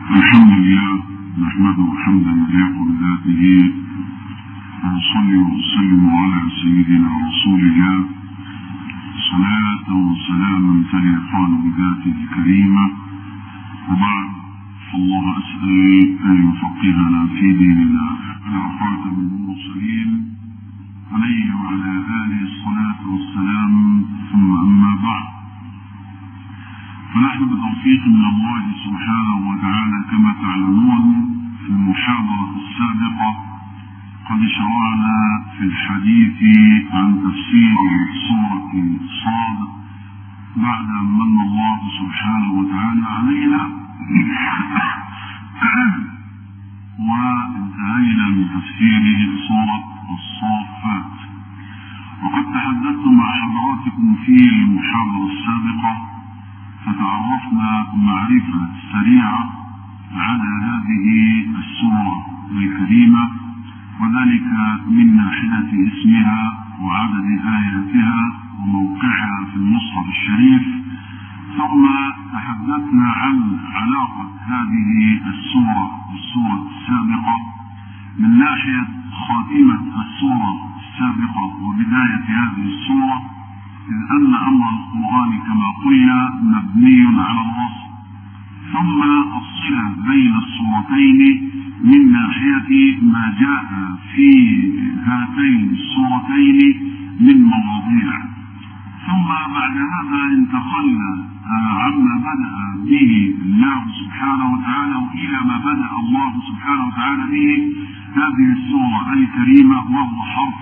الحمد لله نحمده حمدا يليق بذاته ونصلي ونسلم على سيدنا رسول الله صلاة وسلاما تليقان بذاته الكريمة وبعد فالله أسأل أن يفقهنا في دين الله على خاتم المرسلين عليه وعلى آله الصلاة والسلام ثم أما بعد فنحن بتوفيق من الله سبحانه وتعالى كما تعلمون في المحاضرة السابقة قد شرعنا في الحديث عن تفسير سورة صاد بعد أن من الله سبحانه وتعالى علينا وانتهينا من تفسير سورة الصافات وقد تحدثت مع حضراتكم في المحاضرة السابقة فتعرفنا معرفة سريعة على هذه السورة الكريمة وذلك من ناحية اسمها وعدد آياتها وموقعها في المصحف الشريف ثم تحدثنا عن علاقة هذه السورة بالسورة السابقة من ناحية خاتمة السورة السابقة وبداية هذه السورة إذ أن أمر القرآن كما قلنا مبني على الوصف ثم الصلة بين السورتين من ناحية ما جاء في هاتين السورتين من مواضيع ثم بعد هذا انتقلنا عما بدأ به الله سبحانه وتعالى وإلى ما بدأ الله سبحانه وتعالى به هذه السورة الكريمة وهو حرف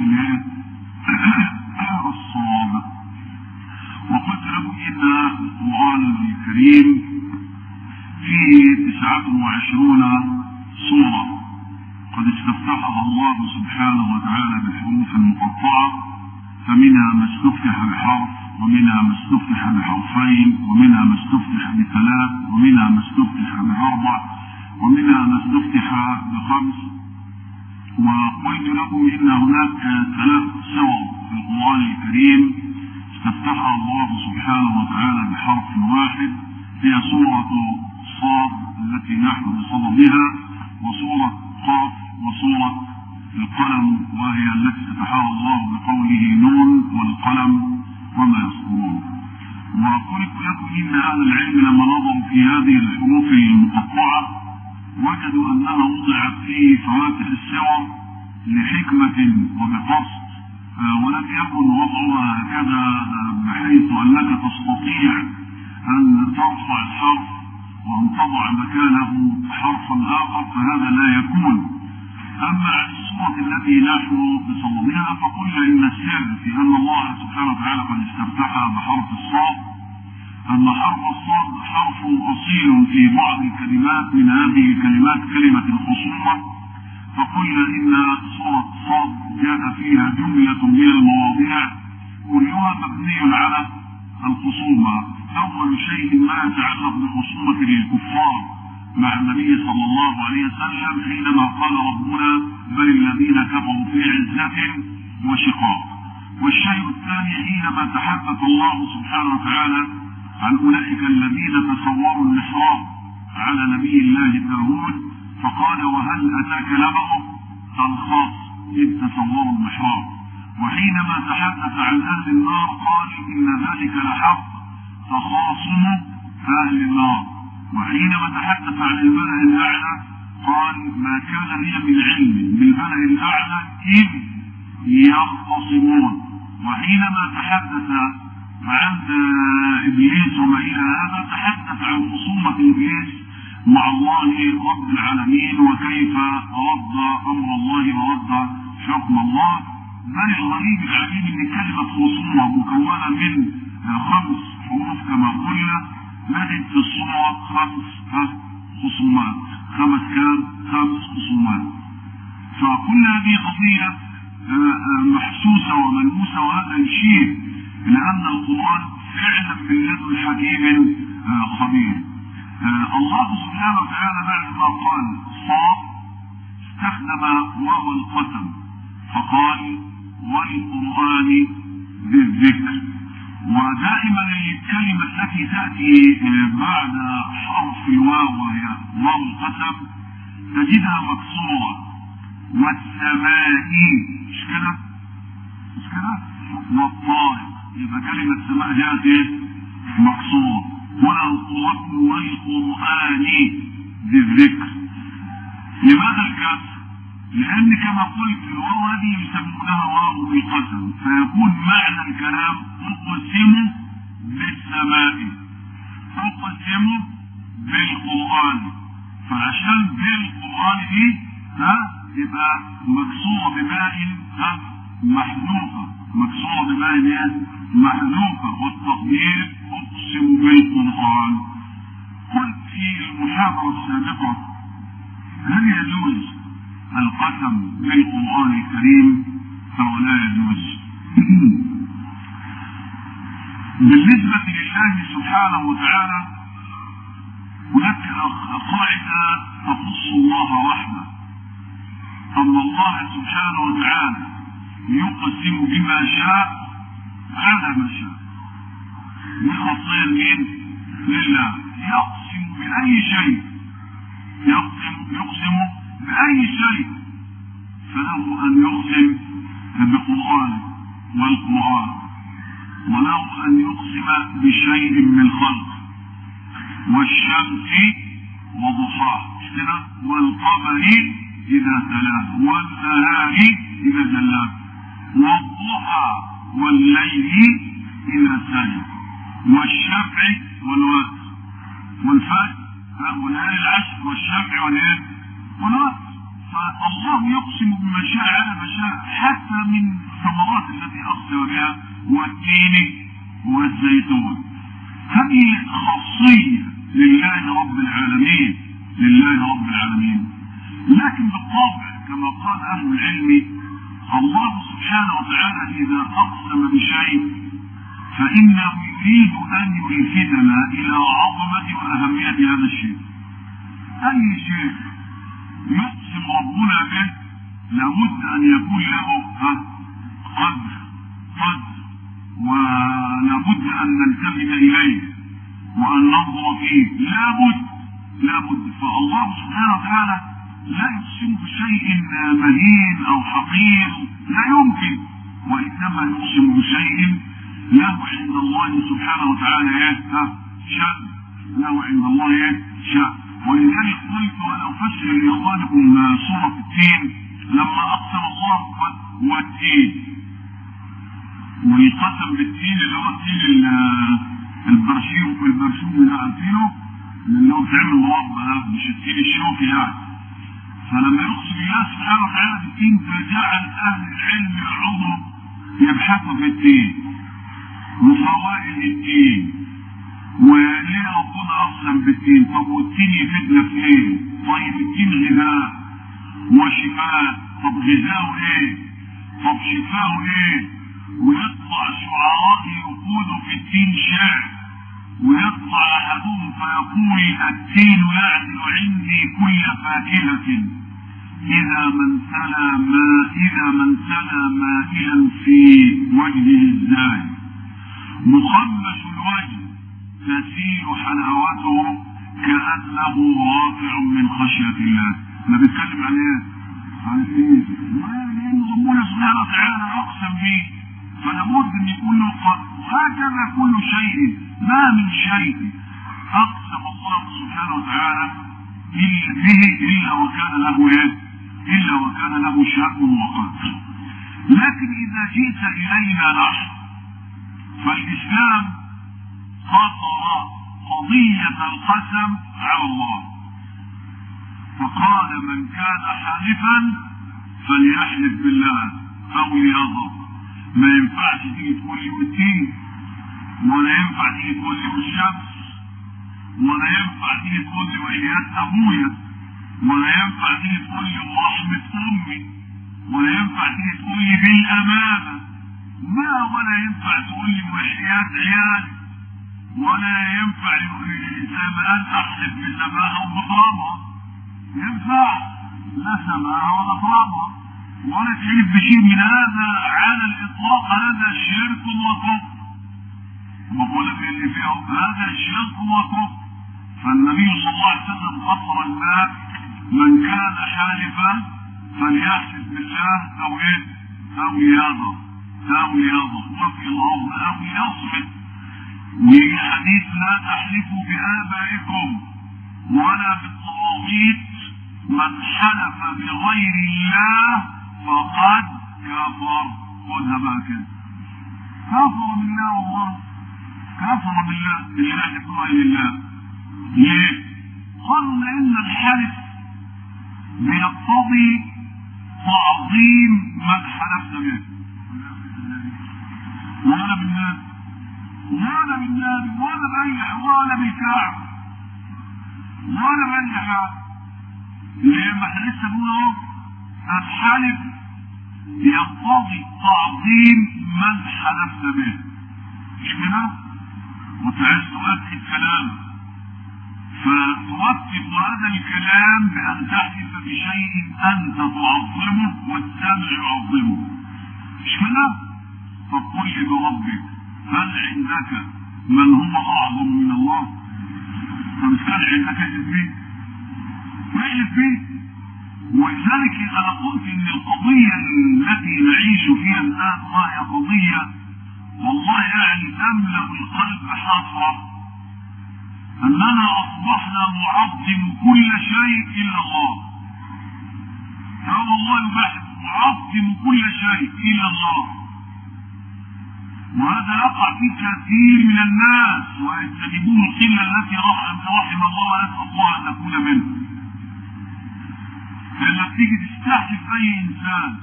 الصاد وقلت لكم إن القرآن الكريم فيه تسعة وعشرون سورة قد استفتحها الله سبحانه وتعالى بالحروف المقطعة فمنها ما استفتح بحرف ومنها ما استفتح بحرفين ومنها ما استفتح بثلاث ومنها ما استفتح بأربع ومنها ما استفتح بخمس وقلت لكم إن هناك ثلاث سور في القرآن الكريم استفتحها الله سبحانه وتعالى بحرف واحد هي سورة صاد التي نحن بصددها وسورة قاف وسورة القلم وهي التي فتحها الله بقوله نون والقلم وما يسطرون وقلت لكم ان اهل العلم لما نظروا في هذه الحروف المقطعه وجدوا انها وضعت في فواتح السور لحكمه وبقصد ولم يكن وضعها هكذا بحيث انك تستطيع ان ترفع الحرف وان تضع مكانه حرفا اخر فهذا لا يكون اما عن الصورة التي نحن بصددها فقلنا ان السر في ان الله سبحانه وتعالى قد استفتحها بحرف الصاد ان حرف الصاد حرف اصيل في بعض الكلمات من هذه الكلمات كلمة الخصومة فقلنا ان سورة صاد جاء فيها جملة من المواضيع كلها مبني على الخصومة اول شيء ما يتعلق بخصومة الكفار مع النبي صلى الله عليه وسلم حينما قال ربنا بل الذين كفروا في عزة وشقاق والشيء الثاني حينما تحدث الله سبحانه وتعالى عن اولئك الذين تصوروا المحراب على نبي الله داود فقال وهل اتاك نبأ الخاص اذ تصوروا المحراب وحينما تحدث عن اهل النار قال ان ذلك لحق تخاصم اهل النار وحينما تحدث عن الملأ الأعلى قال ما كان لي من علم بالملأ الأعلى إذ يختصمون وحينما تحدث عن إبليس وما إلى هذا تحدث عن خصومة إبليس مع الله رب العالمين وكيف رد أمر الله ورد حكم الله بل الغريب العجيب أن كلمة خصومة مكونة من خمس حروف كما قلنا نجد في الصورة خمس خصومات خمس كام خمس خصومات فكل هذه قضية محسوسة وملموسة وهذا يشير إلى أن القرآن فعلا من لدن حكيم خبير الله سبحانه وتعالى بعد ما قال صاد استخدم واو القسم فقال والقرآن بالذكر ودائما الكلمة التي تأتي بعد حرف الواو وهي واو القسم تجدها مكسورة والسماء مش كده؟ مش كده؟ والطارق يبقى كلمة سماء جاءت ايه؟ مكسورة هنا القرآن والقرآن بالذكر لماذا الكسر؟ لأن كما قلت الواو هذه يسمونها واو القسم فيكون معنى الكلام أقسم بالسماء أقسم بالقرآن فعشان بالقرآن دي ها يبقى مكسورة بماء ها محذوفة مكسورة بماء محذوفة والتقدير أقسم بالقرآن قلت في المحاضرة السابقة هل يجوز القسم بالقرآن الكريم أو لا يجوز بالنسبة لله سبحانه وتعالى هناك قاعدة تخص الله وحده أن الله سبحانه وتعالى يقسم بما شاء على ما شاء بخاصية مين؟ لله يقسم بأي شيء يقسم يقسم بأي شيء فله أن يقسم بقرآن والقرآن وله أن يقسم بشيء من خلق والشمس وضحاها والقمر إذا تلاه والنهار إذا جلاه والضحى والليل إذا سجد والشفع والوتر والفجر وليالي العشر والشفع والإيه والوتر فالله يقسم بما شاء على ما شاء حتى من الثمرات التي أقسم بها والتين والزيتون هذه خاصية لله رب العالمين لله رب العالمين لكن بالطبع كما قال أهل العلم الله سبحانه وتعالى إذا أقسم بشيء فإنه يريد أن يلفتنا إلى عظمة وأهمية هذا الشيء أي شيء يقسم ربنا به لابد أن يكون له قدر قدر ولابد أن نلتفت إليه وأن ننظر فيه لابد لابد فالله سبحانه وتعالى لا يقسم بشيء مهين أو حقير لا يمكن وإنما يقسم بشيء له عند الله سبحانه وتعالى ايه شأن له عند الله ايه شأن ولذلك قلت انا افسر لاخوانكم سورة التين لما اقسم الله قد والتين والقسم بالتين اللي هو التين البرشيم البرشوم اللي عارفينه اللي هو بتعمل مربى مش التين الشوكي يعني فلما يقسم الله سبحانه وتعالى بالتين فجعل اهل العلم يقعدوا يبحثوا في التين وفوائد الدين وليه ربنا اقسم بالدين طب والدين يفيدنا في ايه طيب الدين غذاء وشفاء طب غذاؤه ايه طب شفاؤه ايه ويطلع شعراء يقولوا في الدين شعر ويطلع احدهم فيقول الدين يعدل عندي كل فاكهة إذا من سلى ما إذا من سلى مائلا في وجهه الزاهد مخمش الوجه تسيل حلاوته كأنه رافع من خشية الله ما بيتكلم عن ايه؟ عن ايه؟ لأن ربنا سبحانه وتعالى أقسم به فلابد أن يكون له قدر وهكذا كل شيء ما من شيء أقسم الله سبحانه وتعالى به إلا وكان له ايه؟ إلا وكان له شأن وقدر لكن إذا جئت إلينا نحن فالإسلام قصر قضية القسم على الله فقال من كان حالفا فليحلف بالله أو ليظهر ما ينفعش تيجي تقول لي والدين ولا ينفع تيجي تقول لي والشمس ولا ينفع تيجي تقول لي وإيات أبويا ولا ينفع تيجي تقول لي ورحمة أمي ولا ينفع تيجي تقول لي بالأمانة ما ولا ينفع تقول لي وحياة عيالي ولا ينفع زي ما قال احلف بسماها وبطرامها ينفع لا سماها ولا طرامها ولا تحلف بشيء من هذا على الاطلاق هذا شرك وكفر بقول لك اللي فيه هذا شرك وكفر فالنبي صلى الله عليه وسلم قصر الماء من كان حالفا فليحلف بالله او ايه او يغضب او يغضب وفي الارض او يصمت ويجي حديث لا تحلفوا بآبائكم ولا بالطواغيت من حلف بغير الله فقد كفر خذها بقى كده كفر بالله والله كفر بالله اللي يحلف بغير الله ليه؟ قالوا لأن الحلف بيقتضي تعظيم من حلفت به ولا بالناس ولا بالناس ولا بأي ولا بالكعب ولا بأي حاجة ليه ما احنا لسه بنقول اهو الحلف يقتضي تعظيم من حلفت به مش كده؟ وتعيش تؤكد كلام فتوفق هذا الكلام بأن تحلف بشيء أنت تعظمه والسامع يعظمه مش كده؟ فقل لي بربك هل عندك من هو أعظم من الله؟ فمش كان عندك احلف بيه؟ واحلف بيه ولذلك أنا قلت إن القضية التي نعيش فيها الآن وهي قضية والله يعني تملأ القلب حسرة أننا أصبحنا نعظم كل شيء إلا الله ها والله الواحد نعظم كل شيء إلا الله وهذا يقع في كثير من الناس ويجتنبون القلة التي رحم رحم الله ونسأل الله أن نكون منه لما تيجي تستحلف أي إنسان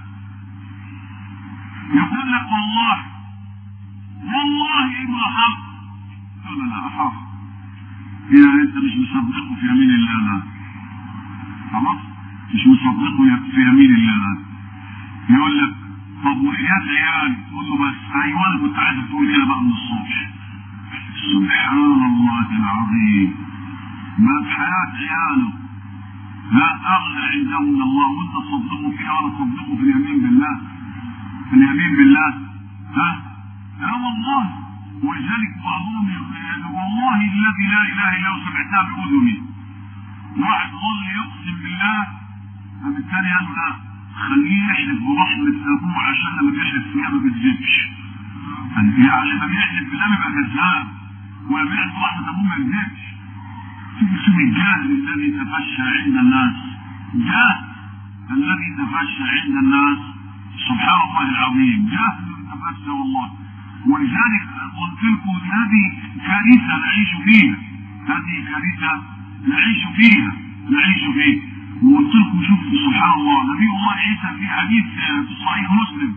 يقول لك والله والله ما حق تقول لا حق يا انت مش مصدقه في يمين الله لا خلاص مش مصدقه في يمين الله لا يقول لك طب وحياة عيالي تقول له بس ايوه انا كنت عايز تقول كده بقى من الصبح سبحان الله العظيم ما في حياة عياله لا اغلى عنده من الله وانت تصدقه فيها ولا تصدقه في اليمين بالله في اليمين بالله ها لا والله ولذلك بعضهم يقول والله الذي لا اله الا هو سمعتها باذني واحد ظل يقسم بالله فبالتالي قال له لا خليه يحلف برحمة ابوه عشان لما بيحلف فيها ما بيكذبش يعني لما بيحلف بالله بيبقى كذاب ولما يحلف برحمة ابوه ما يكذبش شوف الجهل الذي تفشى عند الناس جهل الذي تفشى عند الناس سبحان الله العظيم جهل تفشى والله ولذلك قلت لكم هذه كارثة نعيش فيها هذه كارثة نعيش فيها نعيش فيها وقلت لكم شوفوا سبحان الله نبي الله عيسى في حديث في صحيح مسلم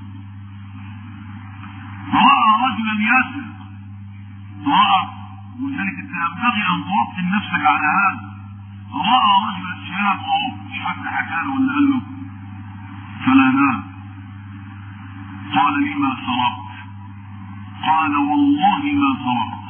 رأى رجلا يسرق رأى ولذلك انت ينبغي ان توطن نفسك على هذا رأى رجلا شاب اهو مش حد حكى له ولا قال له فلا نام قال لي ما سرقت قال والله ما سرقت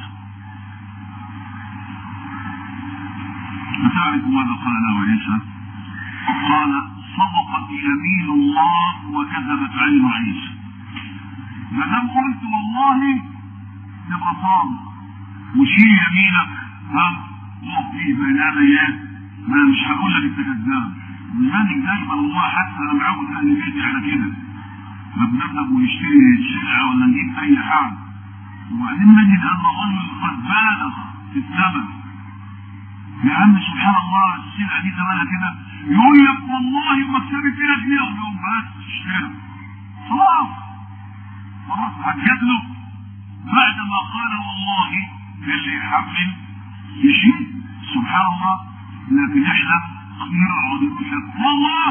أتعرف ماذا قال له عيسى؟ قال صدقت يمين الله وكذبت عين عيسى ما دام قلت والله تبقى صادق وشيل يمينك ها وقف فيه بين ايام ما مش هقول لك انت كذاب لذلك دايما والله حتى انا معود اهل بيتي على كده ما بنذهب ونشتري شقه ولا نجيب اي حاجه وبعدين نجد ان الرجل قد بالغ في الثمن يا عم سبحان الله السلعه دي ثمنها كده يقول لك والله مكسبي فيها جنيه يوم بس اشتري خلاص خلاص هتجد له بعد ما قال والله اللي يحمل يشيل سبحان الله لكن احنا نقعد نقول لك والله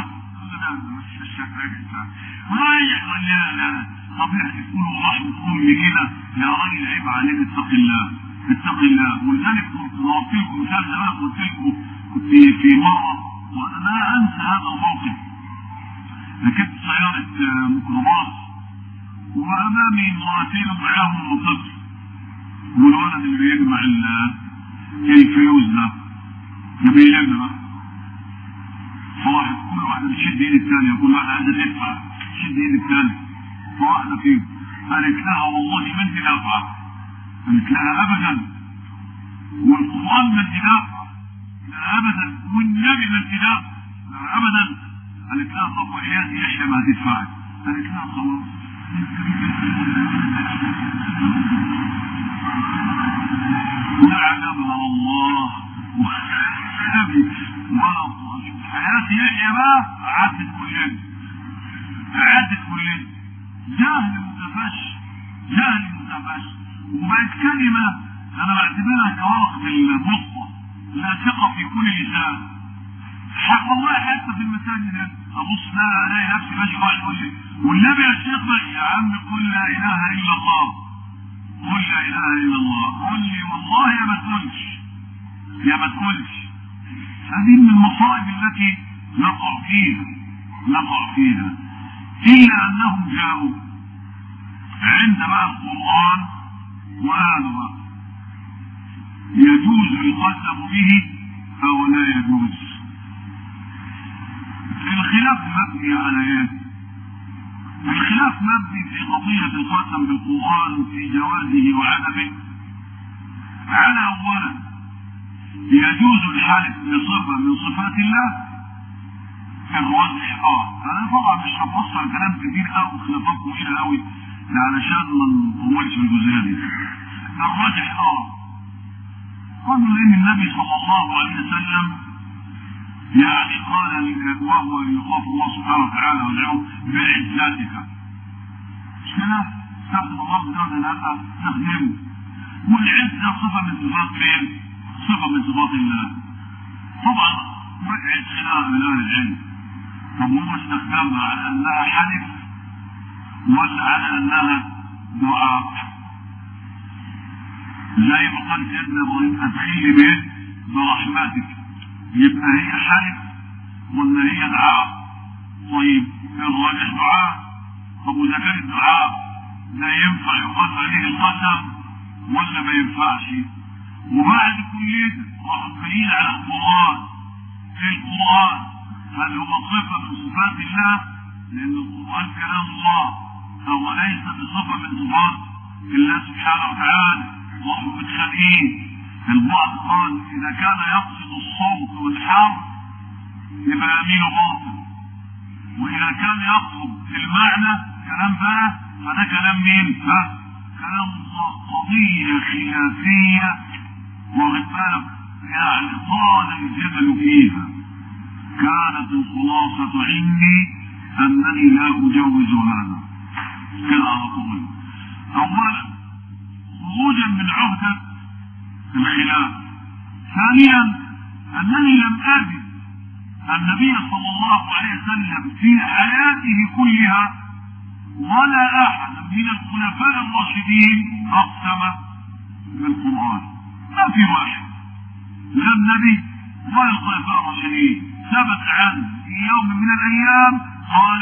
رايح لا لا طب احنا تقولوا رحمة امي كده يا راجل عيب عليك اتق الله اتق الله ولذلك كنت ضربت لكم مثال زمان قلت لكم كنت في مرة وانا لا انسى هذا الموقف ركبت سيارة ميكروباص وامامي امرأتين معاهم طفل والولد اللي بيجمع الفلوس ده ده بيلم بقى فواحد كل واحد تشد ايد الثانية كل واحد عايزة تدفع تشد ايد الثانية فواحدة فيهم قالت لها والله ما انت دافعة قالت لها ابدا والقران من ابتداء لا ابدا والنبي من ابتداء لا ابدا قالت لها طب وحياه يحيى ما هتدفعي قالت لها خلاص لا عجبها الله والنبي ولا شوف حياه يحيى بقى عدت كلنا عدت كلنا جهل متفش جهل متفش وبقت كلمة أنا بعتبرها كورقة البطة لا ثقة في كل لسان حق والله حتى في المساجد أبص لا ألاقي نفسي ماشي واحد يقول لي والنبي يا شيخ يا عم قل لا إله إلا الله قل لا إله إلا الله قل لي والله يا ما تقولش يا ما تقولش هذه من المصائب التي نقع فيها نقع فيها إلا أنهم جاءوا عند بقى القرآن وقالوا بقى يجوز القسم به أو لا يجوز الخلاف مبني على ايه؟ الخلاف مبني في قضية القسم بالقرآن في جوازه وعدمه على أولا يجوز الحلف بصفة من صفات الله الرجح اه انا طبعا مش هفصل كلام كتير قوي خلافات طويله قوي علشان ما نطولش في الجزئيه دي الراجح اه قالوا ان النبي صلى الله عليه وسلم يعني قال وهو يخاف الله سبحانه وتعالى ويدعوه بعزتك مش كده؟ استخدم الله ده لا استخدمه والعزه صفه من صفات مين؟ صفه من صفات الله طبعا وقعت خلاف من اهل العلم طب هو استخدمها على انها حلف ولا على انها دعاء زي ما قال سيدنا ابراهيم ادخلني بيت برحمتك يبقى هي حلف ولا هي دعاء طيب الراجح دعاء طب واذا كان الدعاء لا ينفع يقال عليه القسم ولا ما ينفعش وبعد كل ده راحوا جايين على القران القران هل هو صفة من صفات الله؟ لأن القرآن كلام الله فهو ليس بصفة من صفات الله سبحانه وتعالى وهم متخانقين البعض قال إذا كان يقصد الصوت والحرف يبقى أمين باطل وإذا كان يقصد المعنى كلام بقى فده كلام مين؟ ها؟ كلام الله قضية خلافية واخد بالك يعني طال الجدل فيها كانت الخلاصة عندي أنني لا أجوز هذا كده على طول أولا خروجا من عهدة الخلاف ثانيا أنني لم أجد النبي صلى الله عليه وسلم في حياته كلها ولا أحد من الخلفاء الراشدين أقسم بالقرآن ما في واحد لا النبي ولا الخلفاء الراشدين ثبت عنه في يوم من الايام قال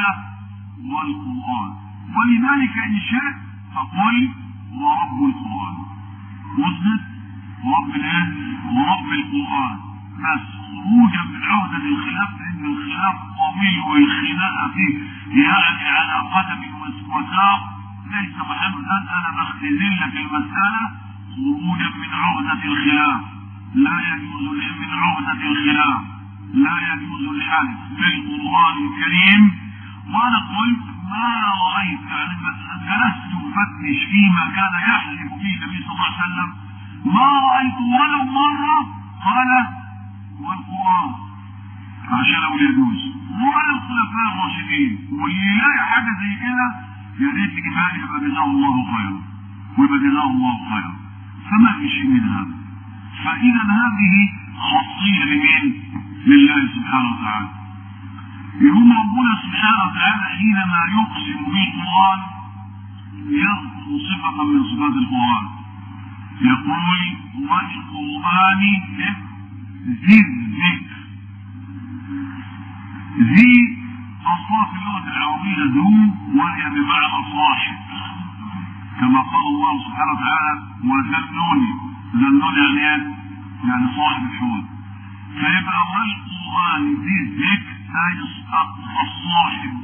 والقران ولذلك ان شئت فقل ورب القران وصلت ورب الايه ورب القران بس خروجا من عهدة الخلاف لان الخلاف طويل والخناقه فيه يعني على قدم وساق ليس محل الان انا بختزل لك المساله خروجا من عهدة الخلاف لا يجوز من عهدة الخلاف لا يجوز الحلف بالقرآن الكريم وأنا قلت ما رأيت يعني جلست أفتش فيما كان يحلف فيه النبي صلى الله عليه وسلم ما رأيت ولو مرة قال والقرآن عشان لو يجوز ولا الخلفاء الراشدين واللي يلاقي حاجة زي كده يا ريت كفاية يبقى جزاه الله خيرا ويبقى جزاه الله خيرا فما في شيء من هذا فإذا هذه خاصية لمين؟ لله سبحانه وتعالى. يقول ربنا سبحانه وتعالى حينما يقسم بالقرآن يذكر صفة من صفات القرآن. يقول والقرآن ذي الذكر. ذي أصلا في اللغة العربية ذو وهي بمعنى صاحب. كما قال الله سبحانه وتعالى وذنوني ذنون يعني ايه؟ يعني صاحب الحوت فيبقى والقرآن ذي الذكر أي الصاحب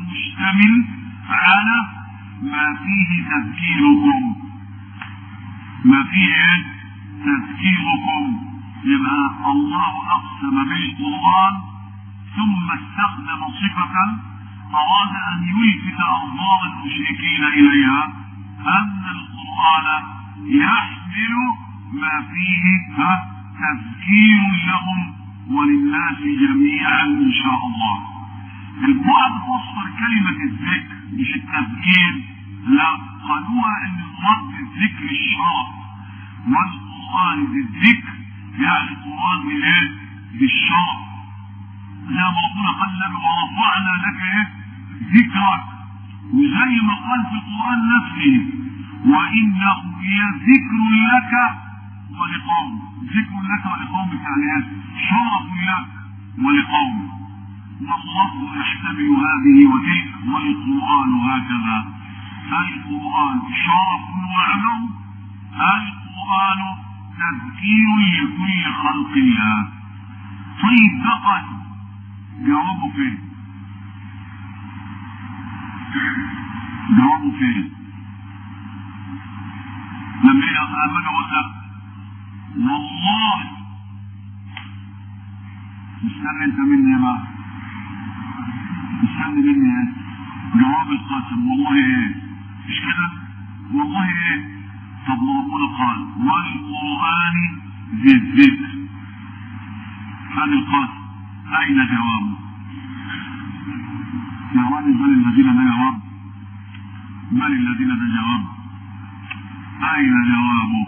والمشتمل على ما فيه تذكيركم ما فيه تذكيركم يبقى الله اقسم بالقران ثم استخدم صفه اراد ان يلفت انظار المشركين اليها ان القران يحمل ما فيه تذكير لهم وللناس جميعا ان شاء الله البعض فسر كلمة الذكر مش التذكير لا قالوها ان المراد بالذكر الشرف والقرآن بالذكر يعني القرآن بالايه؟ بالشرف زي ما ربنا قال لك ورفعنا لك ايه؟ ذكرك وزي ما قال في القرآن نفسه وإنه لذكر لك ولقومك ذكر لك ولقومك يعني ايه؟ شرف لك ولقومك واللفظ يحتمل هذه وتلك والقرآن هكذا القرآن شرف وعلو القرآن تذكير لكل خلق الله طيب بقى جوابه فين جوابه فين لما امنوا قلنا والله مستني انت مني يا بقى مستني مني ايه جواب القاسم والله ايه مش كده والله ايه طب ما ربنا قال والقران ذي الذكر هذا القاسم اين جوابه جواب بل الذين ده جواب بل الذين ده جواب اين جوابه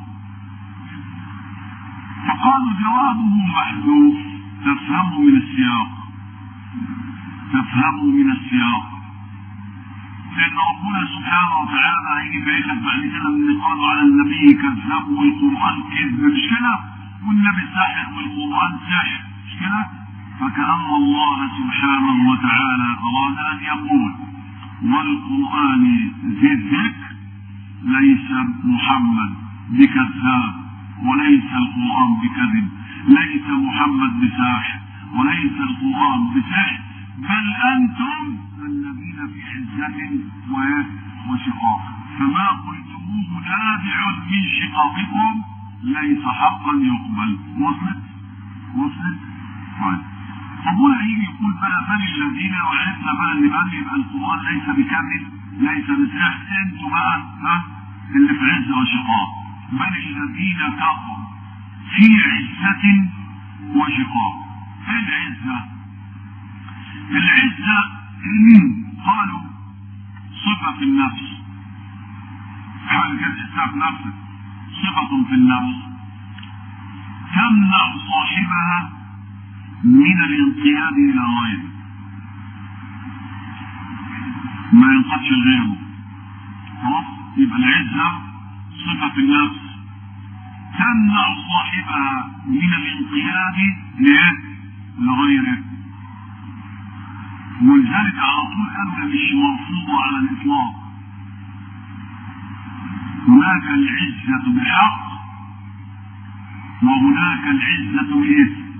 فقالوا جوابه محذوف تفهمه من السياق تفهموا من السياق لأن ربنا سبحانه وتعالى هيجي يبين لك بعد كده ان قالوا على النبي كذاب والقرآن كذب مش كده؟ والنبي ساحر والقرآن ساحر مش كده؟ فكأن الله سبحانه وتعالى أراد أن يقول والقرآن ذي الذكر ليس محمد بكذاب وليس القرآن بكذب ليس محمد بساحر وليس القرآن بسحر بل أنتم الذين في عزة وشقاق فما قلتموه نابع من شقاقكم ليس حقا يقبل وصلت وصلت طيب ربنا يجي يقول بقى بل الذين وعرفنا بقى اللي قال يبقى القرآن ليس بكذب ليس بسحر انتوا بقى ها اللي في عزة وشقاق بل الذين كفروا في عزة وشقاق ايه العزة العزة قالوا صفة في النفس حال كده تحسها في نفسك صفة في النفس تمنع صاحبها من الانقياد إلى غيره ما ينقادش لغيره خلاص يبقى العزة صفة في النفس تمنع صاحبها من الانقياد لغيره ولذلك على طول قالوا مش مرفوضة على الإطلاق هناك العزة بحق وهناك العزة بإثم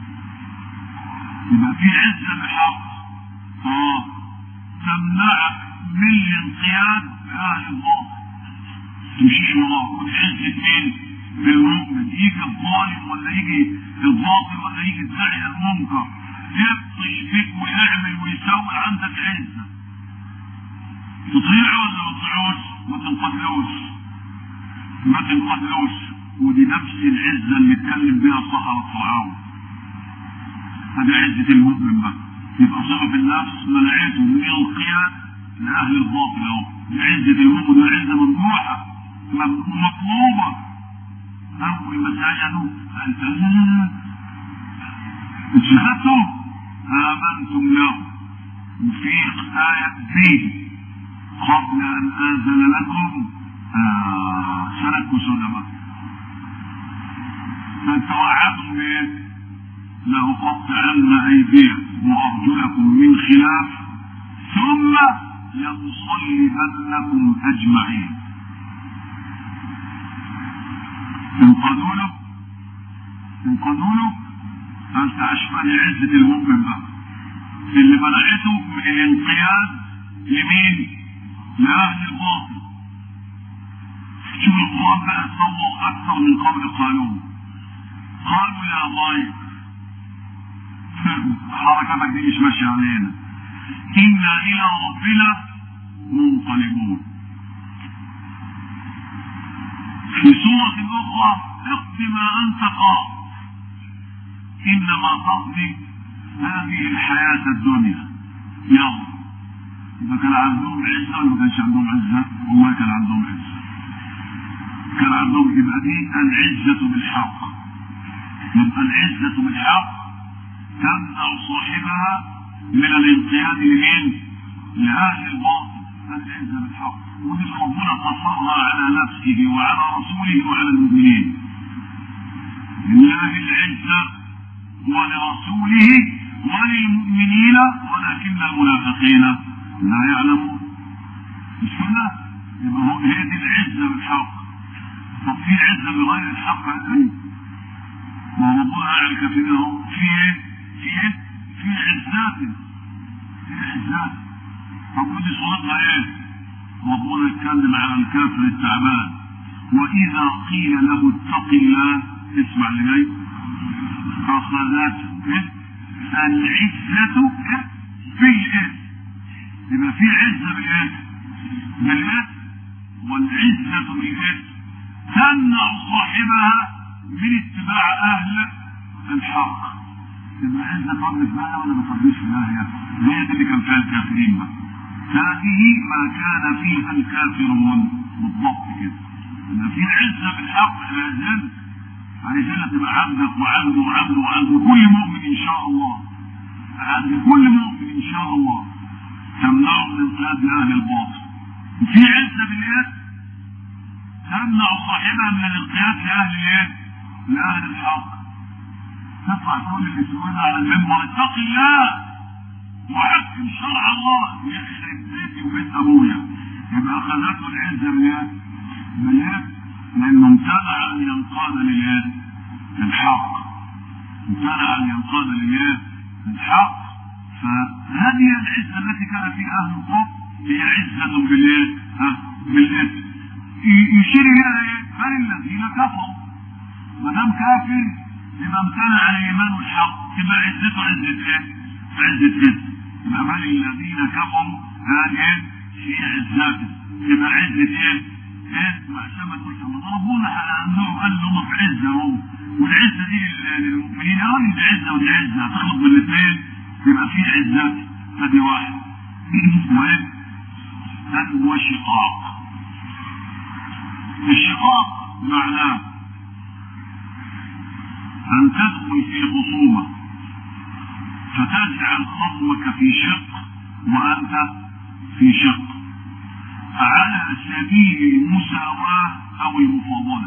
يبقى في عزة بحق اه تمنعك من الانقياد لأهل الباطل تمشيش وراه وتعز مين؟ بالمؤمن يجي الظالم ولا يجي الباطل ولا يجي الداعي المنكر يبطش بك ويعمل ويسوي عندك عزة تطيعه ولا ما تطيعوش ما تنقتلوش ما تنقتلوش ودي نفس العزة اللي اتكلم بها صحراء فرعون هذه عزة المؤمن بقى يبقى صفة النفس منعته من القياد لأهل الباطل اهو عزة المؤمن عزة ممنوحة مطلوبة أول ما سجدوا قال اجهدتم آمنتم له وفي آية فيه قبل أن آذن لكم آه سلكوا سلمة فتوعدوا بإيه؟ لأقطعن أيديكم وأرجلكم من خلاف ثم لأصلبنكم أجمعين انقذوا له انقذوا له أنت أشبه عزة المؤمن بقى اللي منعته من الانقياد لمين؟ لأهل الباطل شوف القرآن بقى تصور أكثر من قول قالوا قالوا يا ضيف حركتك دي مش ماشية علينا إنا إلى ربنا منقلبون في سورة أخرى اقض ما أنت قاض إنما تقضي هذه الحياة الدنيا يلا إذا كان عندهم عزة ولا ما كانش عندهم عزة؟ والله كان عندهم عزة. كان عندهم يبقى دي العزة بالحق. يبقى العزة بالحق تمنع صاحبها من الانقياد لمين؟ لأهل الباطل. العزة بالحق. ودي ربنا قصرها على نفسه وعلى رسوله وعلى المؤمنين. لله العزة ولرسوله وللمؤمنين ولكن المنافقين لا يعلمون مش كده يبقى هو هي دي العزة بالحق طب في عزة بغير الحق ايه ما هو ربنا قال الكافرين اهو في ايه في ايه في عزات في عزات طب ودي صورتنا ايه ربنا يتكلم على الكافر التعبان واذا قيل له اتق الله اسمع اللي جاي اخذته إيه؟ العزة إيه؟ بالاثم يبقى في عزة بالايه؟ بالاثم والعزة بالاثم تمنع صاحبها من اتباع اهل الحق يبقى عزة تربي في ناحية ولا ما تربيش في ناحية؟ هي دي اللي كان فيها الكافرين بقى هذه ما كان فيها الكافرون بالضبط كده يبقى في عزة بالحق لا زال عايزينها تبقى عندك وعنده وعنده وعند كل مؤمن ان شاء الله عند كل مؤمن ان شاء الله تمنعه من انقياد لاهل الباطل في عزه باليد تمنع صاحبها من الانقياد لاهل الايه؟ لاهل الحق تطلع تقول للاسود على المنبر اتق الله وحكم شرع الله يخرب بيتي وبيت ابويا يبقى اخذته العزه بالايه؟ باليد لانه امتنع ان ينقاد للايه؟ للحق امتنع ان ينقاد للايه؟ للحق فهذه العزه التي كان فيها اهل الكفر هي عزه بالايه؟ ها؟ بالاثم يشير اليها ايه؟ بل الذين كفروا ما دام كافر يبقى امتنع عن الايمان والحق تبقى عزته عزه ايه؟ عزه اثم يبقى بل الذين كفروا هذه في عزاته تبقى عزه ايه؟ ايه عشان ما تقولش ربنا عندهم قال لهم في عزه هم والعزه دي للمؤمنين اه دي عزه ودي عزه تخلط من الاثنين يبقى في عزات فدي واحد وايه؟ وشقاق الشقاق معناه ان تدخل في خصومه فتجعل خصمك في شق وانت في شق على سبيل المساواة أو المفاضلة.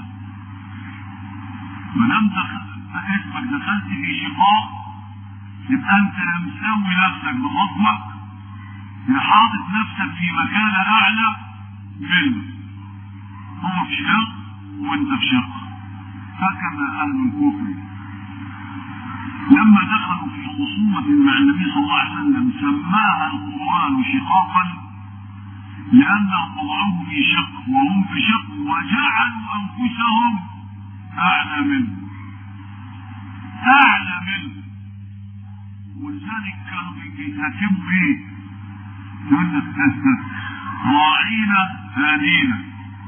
ما دام اسمك دخلت في شقاق يبقى أنت لا مساوي نفسك بخصمك لا حاطط نفسك في مكانة أعلى منه. هو في شق وأنت في شق. هكذا أهل الكفر لما دخلوا في خصومة مع النبي صلى الله عليه وسلم سماها القرآن شقاقا لأنهم وضعوه في شق وهم في شق وجعلوا أنفسهم أعلى منه أعلى منه ولذلك كانوا بيتهكموا بيه يقول لك راعينا هادينا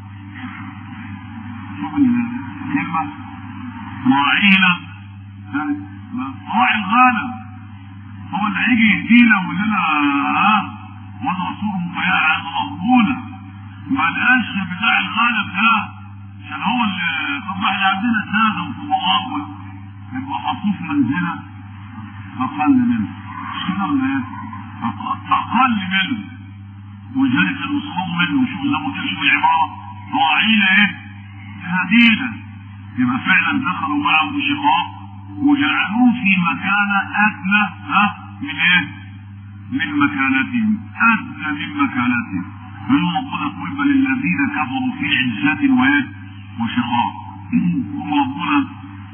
شوف الكلمة راعينا راعي الغنم هو اللي هيجي يدينا ويقول لنا ها والرسول مطيع ربنا ما لقاش بتاع الغالب ده عشان هو اللي طب احنا عندنا ساده وفقراء يبقى حطوه في منزله اقل منه كده ولا ايه؟ اقل منه ولذلك المسخور منه شوف زي ما قلت شوف العباره راعينا ايه؟ هدينا يبقى فعلا دخلوا معه في شقاق وجعلوه في مكانه ادنى ها من ايه؟ من مكانتهم أدنى من مكانتهم من ربنا يقول بل الذين كفروا في عزة وإيه وشقاق وربنا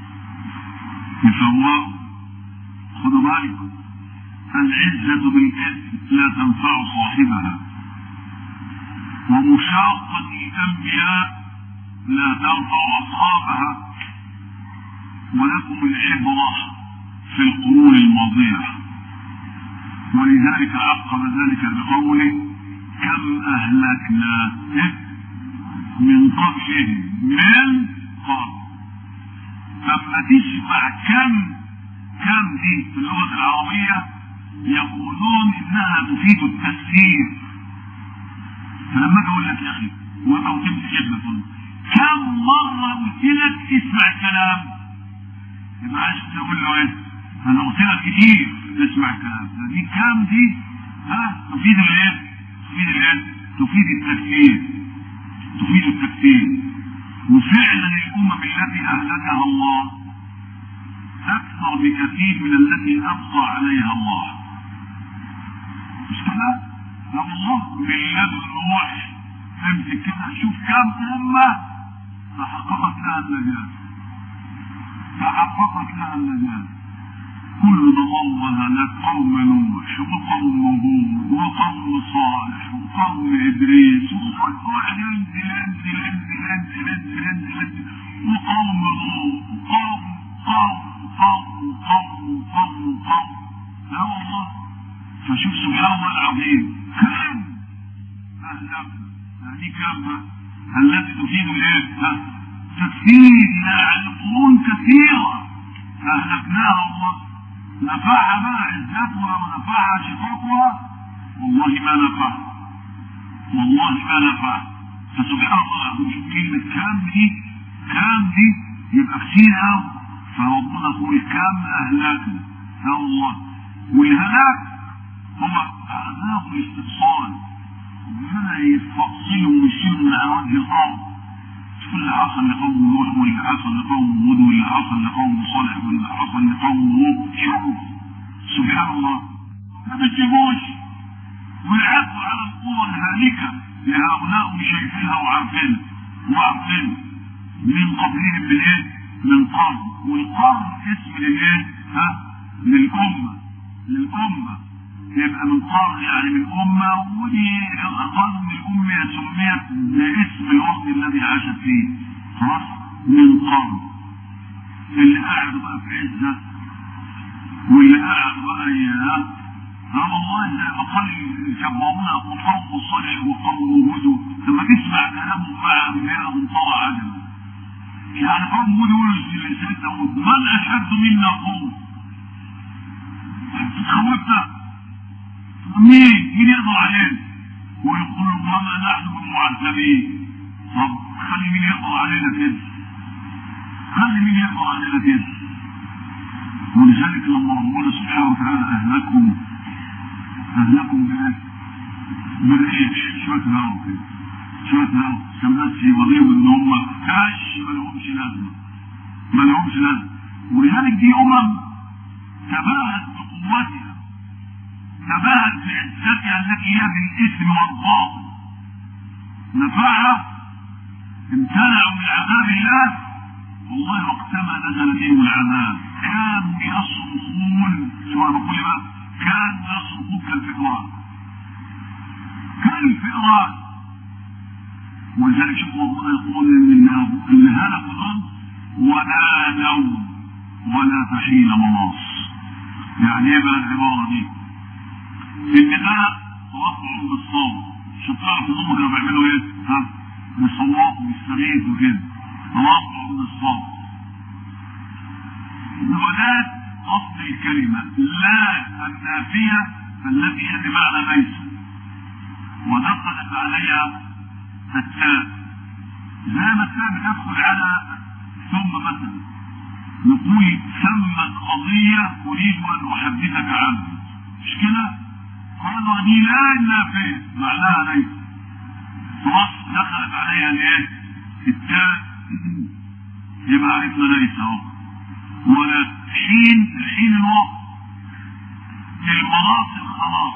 يفواه خدوا بالكم العزة بالإثم لا تنفع صاحبها ومشاقة الأنبياء لا تنفع أصحابها ولكم العبرة في القرون الماضية ولذلك عقب ذلك بقوله كم أهلكنا من قبلهم من قبل لما تسمع كم كم دي في اللغة العربية يقولون انها تفيد التسيير فلما اجي اقول لك يا اخي او تمسك ابنك كم مرة قلت لك اسمع الكلام يبقى عايز تقول له ايه انا قلت لك كتير اسمع الكلام دي كام دي ها تفيد الايه تفيد الايه تفيد التكفير تفيد التكفير وفعلا الامم التي اهلكها الله اكثر بكثير من التي ابقى عليها الله مش كده؟ لا والله من لدن نوح امسك كده شوف كم امه تحققت لها النجاه تحققت لها النجاه كل ضوء هلاك قوم نوح وقوم هود وقوم صالح وقوم ادريس واحد انزل انزل انزل انزل انزل انزل انزل وقوم لوط وقوم قوم قوم قوم قوم قوم لا والله فشوف سبحان الله العظيم كم اهلكنا هذه كم التي تفيد الايه؟ تكفير يعني قرون كثيره اهلكناها الله نفعها بقى عزتها ونفعها شقاقها والله ما نفع والله ما نفع فسبحان الله شوف كلمة كام دي كام دي يبقى كتير قوي فربنا يقول كم أهلكنا يا الله والهلاك هو عذاب الاستئصال ربنا يفصله ويشيله من على وجه الأرض شوف اللي حصل لقوم نوح واللي حصل لقوم هود واللي حصل لقوم صالح واللي حصل لقوم لوط شوف سبحان الله ما بتجيبوش ويعدوا على القوى الهالكة لهؤلاء شايفينها وعارفينها وعارفينها من قبلهم من ايه؟ من قرن والقرن اسم للايه؟ ها؟ للأمة للأمة يبقى من قرن يعني من أمة ودي القرن الأمة سميت باسم الوقت الذي عاشت فيه خلاص من قرن اللي قاعد بقى في عزة واللي قاعد بقى يا ها والله زي ما قال يشبهونا قوم صالح وقوم هود لما تسمع كلامهم مع انبيائهم طلع عجبا يعني قوم هود يقولوا لسيدنا هود من اشد منا قوه خوفنا مين مين يقدر علينا ويقول وما نحن بمعذبين طب خلي مين يقدر علينا كده خلي مين يقدر علينا كده ولذلك لما ربنا سبحانه وتعالى اهلكم اهلكم بايه؟ بالريح شويه هواء كده شويه هواء عشان بس يوريهم ان هم كاش ما لهمش لازمه ما لهمش لازمه ولذلك دي امم تباهت بقوتها تباهت بعزتها التي هي بالاثم والباطل نفعها امتنعوا من عذاب الله والله وقتما نزل بهم العذاب كانوا يصرخون شو انا بقول بقى كانوا يصرخون كالفئران كالفئران ولذلك شوف ربنا يقول ان ان هلكوا دول ونادوا ولا تحين مناص يعني ايه بقى العباره دي؟ ان ده رفع بالصوت شوف تعرف ان هم كانوا بيعملوا ايه؟ ها؟ بيصوتوا ويستغيثوا كده رفع بالصوت ولا اصل الكلمه لا النافيه التي هي بمعنى ليس ودخلت عليها التاء زي ما التاء بتدخل على ثم مثلا نقول ثمت قضية أريد أن أحدثك عنها مش كده؟ قالوا دي لا النافية معناها ليس خلاص دخلت عليها الايه؟ التاء يبقى عرفنا ليس اهو ولا حين الحين الوقت المناصب خلاص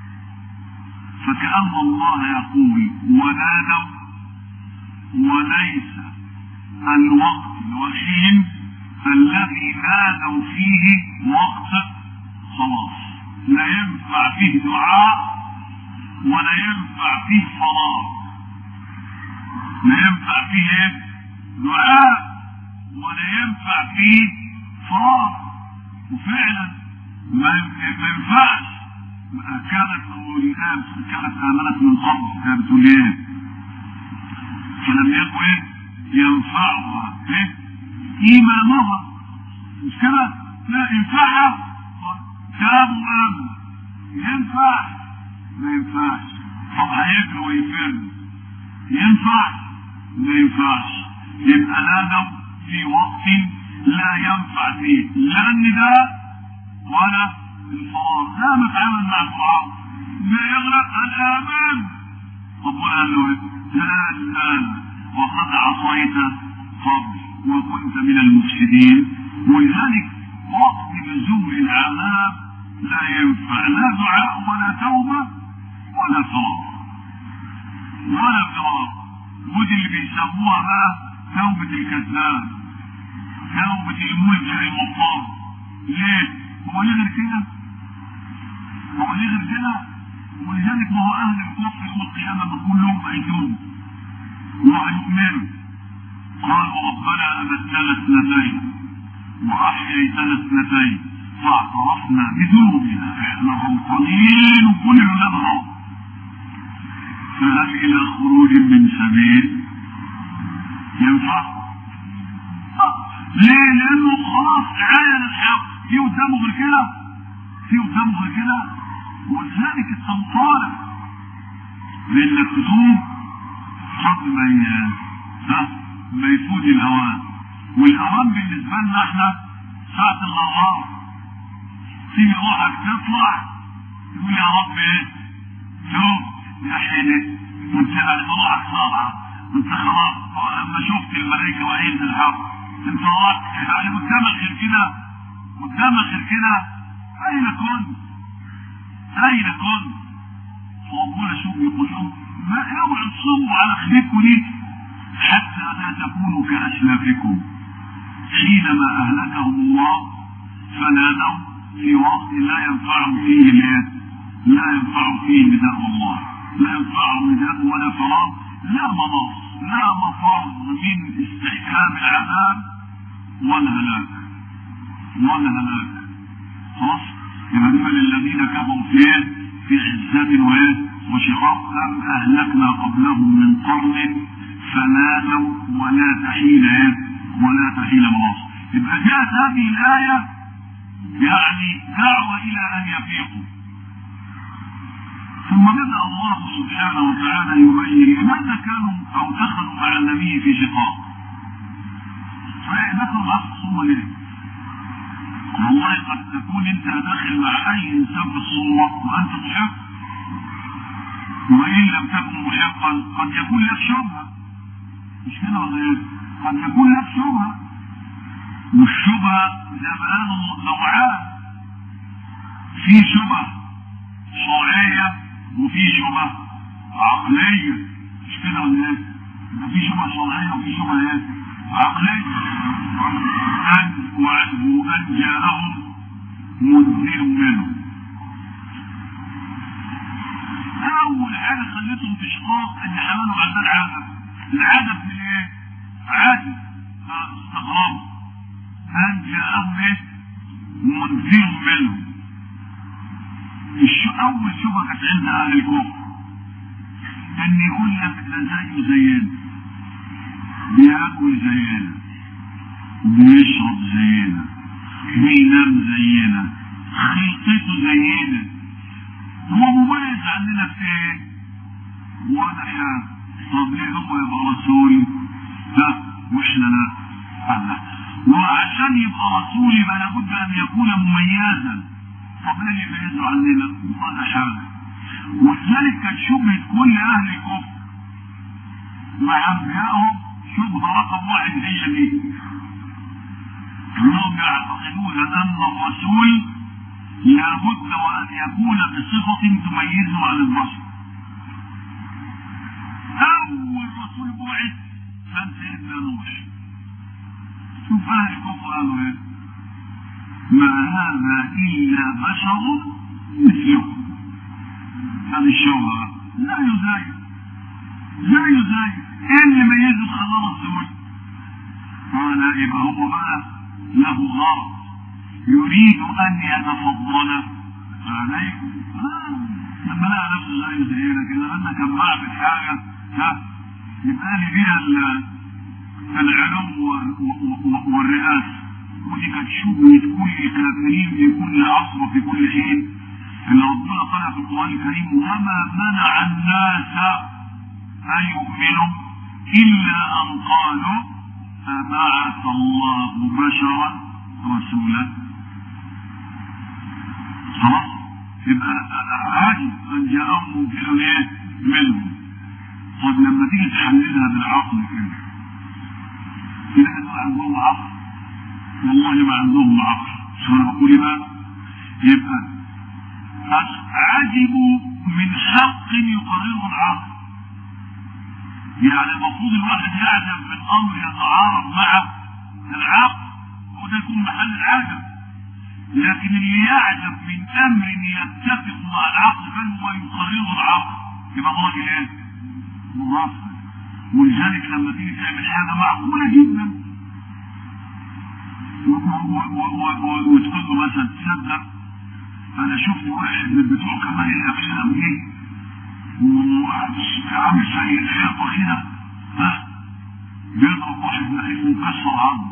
فكأن الله يقول ونادوا وليس الوقت والحين الذي نادوا فيه وقت خلاص لا ينفع فيه دعاء ولا ينفع فيه صلاة لا ينفع فيه ايه دعاء ولا ينفع فيه فراغ وفعلا ما ما ينفعش كانت الآن كانت آمنت من قبل كانت تقول إيه؟ فلم يكن إيه؟ ينفعها إيه؟ إيمانها مش كده؟ لا ينفعها كانوا آمنوا ينفع ما ينفعش طب هيجروا ويفروا ينفع ما ينفعش يبقى نادوا في وقت لا ينفع فيه لا النداء ولا الفرار لا متعامل مع فرعون ما يغرق الامان ربنا قال له لا الان وقد عصيت قبل وكنت من المفسدين ولذلك وقت نزول العذاب لا ينفع لا دعاء ولا توبه ولا فرار ولا فرار ودي اللي بيسموها بقى توبة الكذاب توبة الملجأ المضطر ليه؟ هو ليه غير كده؟ هو ليه غير كده؟ ولذلك ما هو أهل الكفر يوم القيامة بيقول لهم أيتون وهيؤمنوا قالوا ربنا أمتنا اثنتين وأحييتنا اثنتين فاعترفنا بذنوبنا احنا غلطانين وكلنا نغلط فهل إلى خروج من سبيل ينفع؟ ليه؟ لأنه خلاص عاين الحق في قدامه غير كده في قدامه غير كده ولذلك التنطالع لأنك تتوب قبل ما ي- ها ما يفوت الأوان والأوان بالنسبة لنا احنا ساعة الغرام تيجي روحك تطلع تقول يا رب ايه شوف يا حيني كنت روحك طالعة انت خلاص لما شفت الملائكة وعين الحق انت راح يعني قدامك غير كده قدامك غير كده اين كنت اين كنت فربنا شوف يقول لهم ما اوعوا تصوموا على خليكم ليه حتى لا تكونوا كاسلافكم حينما اهلكهم الله فنادوا في وقت لا ينفع فيه الايه لا ينفع فيه نداء الله لا ينفع نداء ولا فراغ لا مناص لا مفر من استحكام العذاب ولا هلاك ولا هلاك خلاص يبقى دول الذين كفروا في ايه؟ في عزة وايه؟ وشقاق أم أهلكنا قبلهم من قرن فنادوا ولا تحيل ايه؟ ولا تحيل مناص يبقى جاءت هذه الآية يعني دعوة إلى أن يفيقوا ثم بدأ الله سبحانه وتعالى يبين لماذا كانوا أو دخلوا مع النبي في شقاق صحيح دخلوا مع الصومة ليه؟ والله قد تكون انت داخل مع اي انسان في الصومة وانت محق وان لم تكن محقا قد يكون لك شبهة مش كده ولا ايه؟ قد يكون لك شبهة والشبهة زي ما قالوا نوعان في شبهة شرعية وفي شبهة عقلية مش كده ولا ايه؟ يبقى في شبهة شرعية وفي شبهة ايه؟ عقلية أن وعنه أن جاءهم منذر منهم أول حاجة خلتهم في شقاق إن حملوا عندنا العدد العدد من إيه؟ عدد فاستغربوا أن جاءهم إيه؟ منذر منهم الش- أول شبهة كانت عند أهل الكفر إن يقول لك ده زيه زينا بياكل زينا بيشرب زينا بينام زينا خلقته زينا هو مميز عننا في ايه؟ ولا حاجة طب ليه هو يبقى رسول؟ لا واحنا لا الله وعشان يبقى رسول يبقى لابد ان يكون مميزا طب ليه يميزوا عننا؟ ولا حاجة ولذلك كانت شبهة كل اهل الكفر مع انبيائهم شبهة رقم واحد هي دي انهم يعتقدون ان الرسول لابد وان يكون بصفة تميزه عن البشر اول رسول بعث كان سيدنا نوح شوف اهل الكفر قالوا ايه ما هذا الا بشر مثلكم هذه الشبهة لا يزايد لا يزايد ايه اللي ميزه خلاه رسول قال يبقى هو بقى له غرض يريد ان يتفضل عليكم آه. لما لقى نفسه زي زينا كده لما كان بعمل حاجه ها يبقى لي بيها العلو والرئاسه ودي كانت شبهه كل الكافرين في كل عصر وفي كل حين اللي ربنا قال في القران الكريم وما منع الناس ان يؤمنوا الا ان قالوا فبعث الله بشرا رسولا خلاص يبقى عجب ان جاءهم منكر ايه منهم طب لما تيجي تحللها بالعقل كده تلاقي دول عندهم عقل والله ما عندهم عقل شو انا بقول بقى يبقى عجبوا من حق يقرره العقل يعني المفروض الواحد يعجب من امر يتعارض مع العقل وده يكون محل العجب لكن اللي يعجب من امر يتفق مع العقل بل هو يقرره العقل يبقى الله ايه؟ مغفل ولذلك لما تيجي تعمل حاجه معقوله جدا وتقول له مثلا تصدق انا شفت واحد من بتوع كمان الافلام دي وعامل زي الحيطه كده ها بيضرب واحد نحيف ومكسر عنه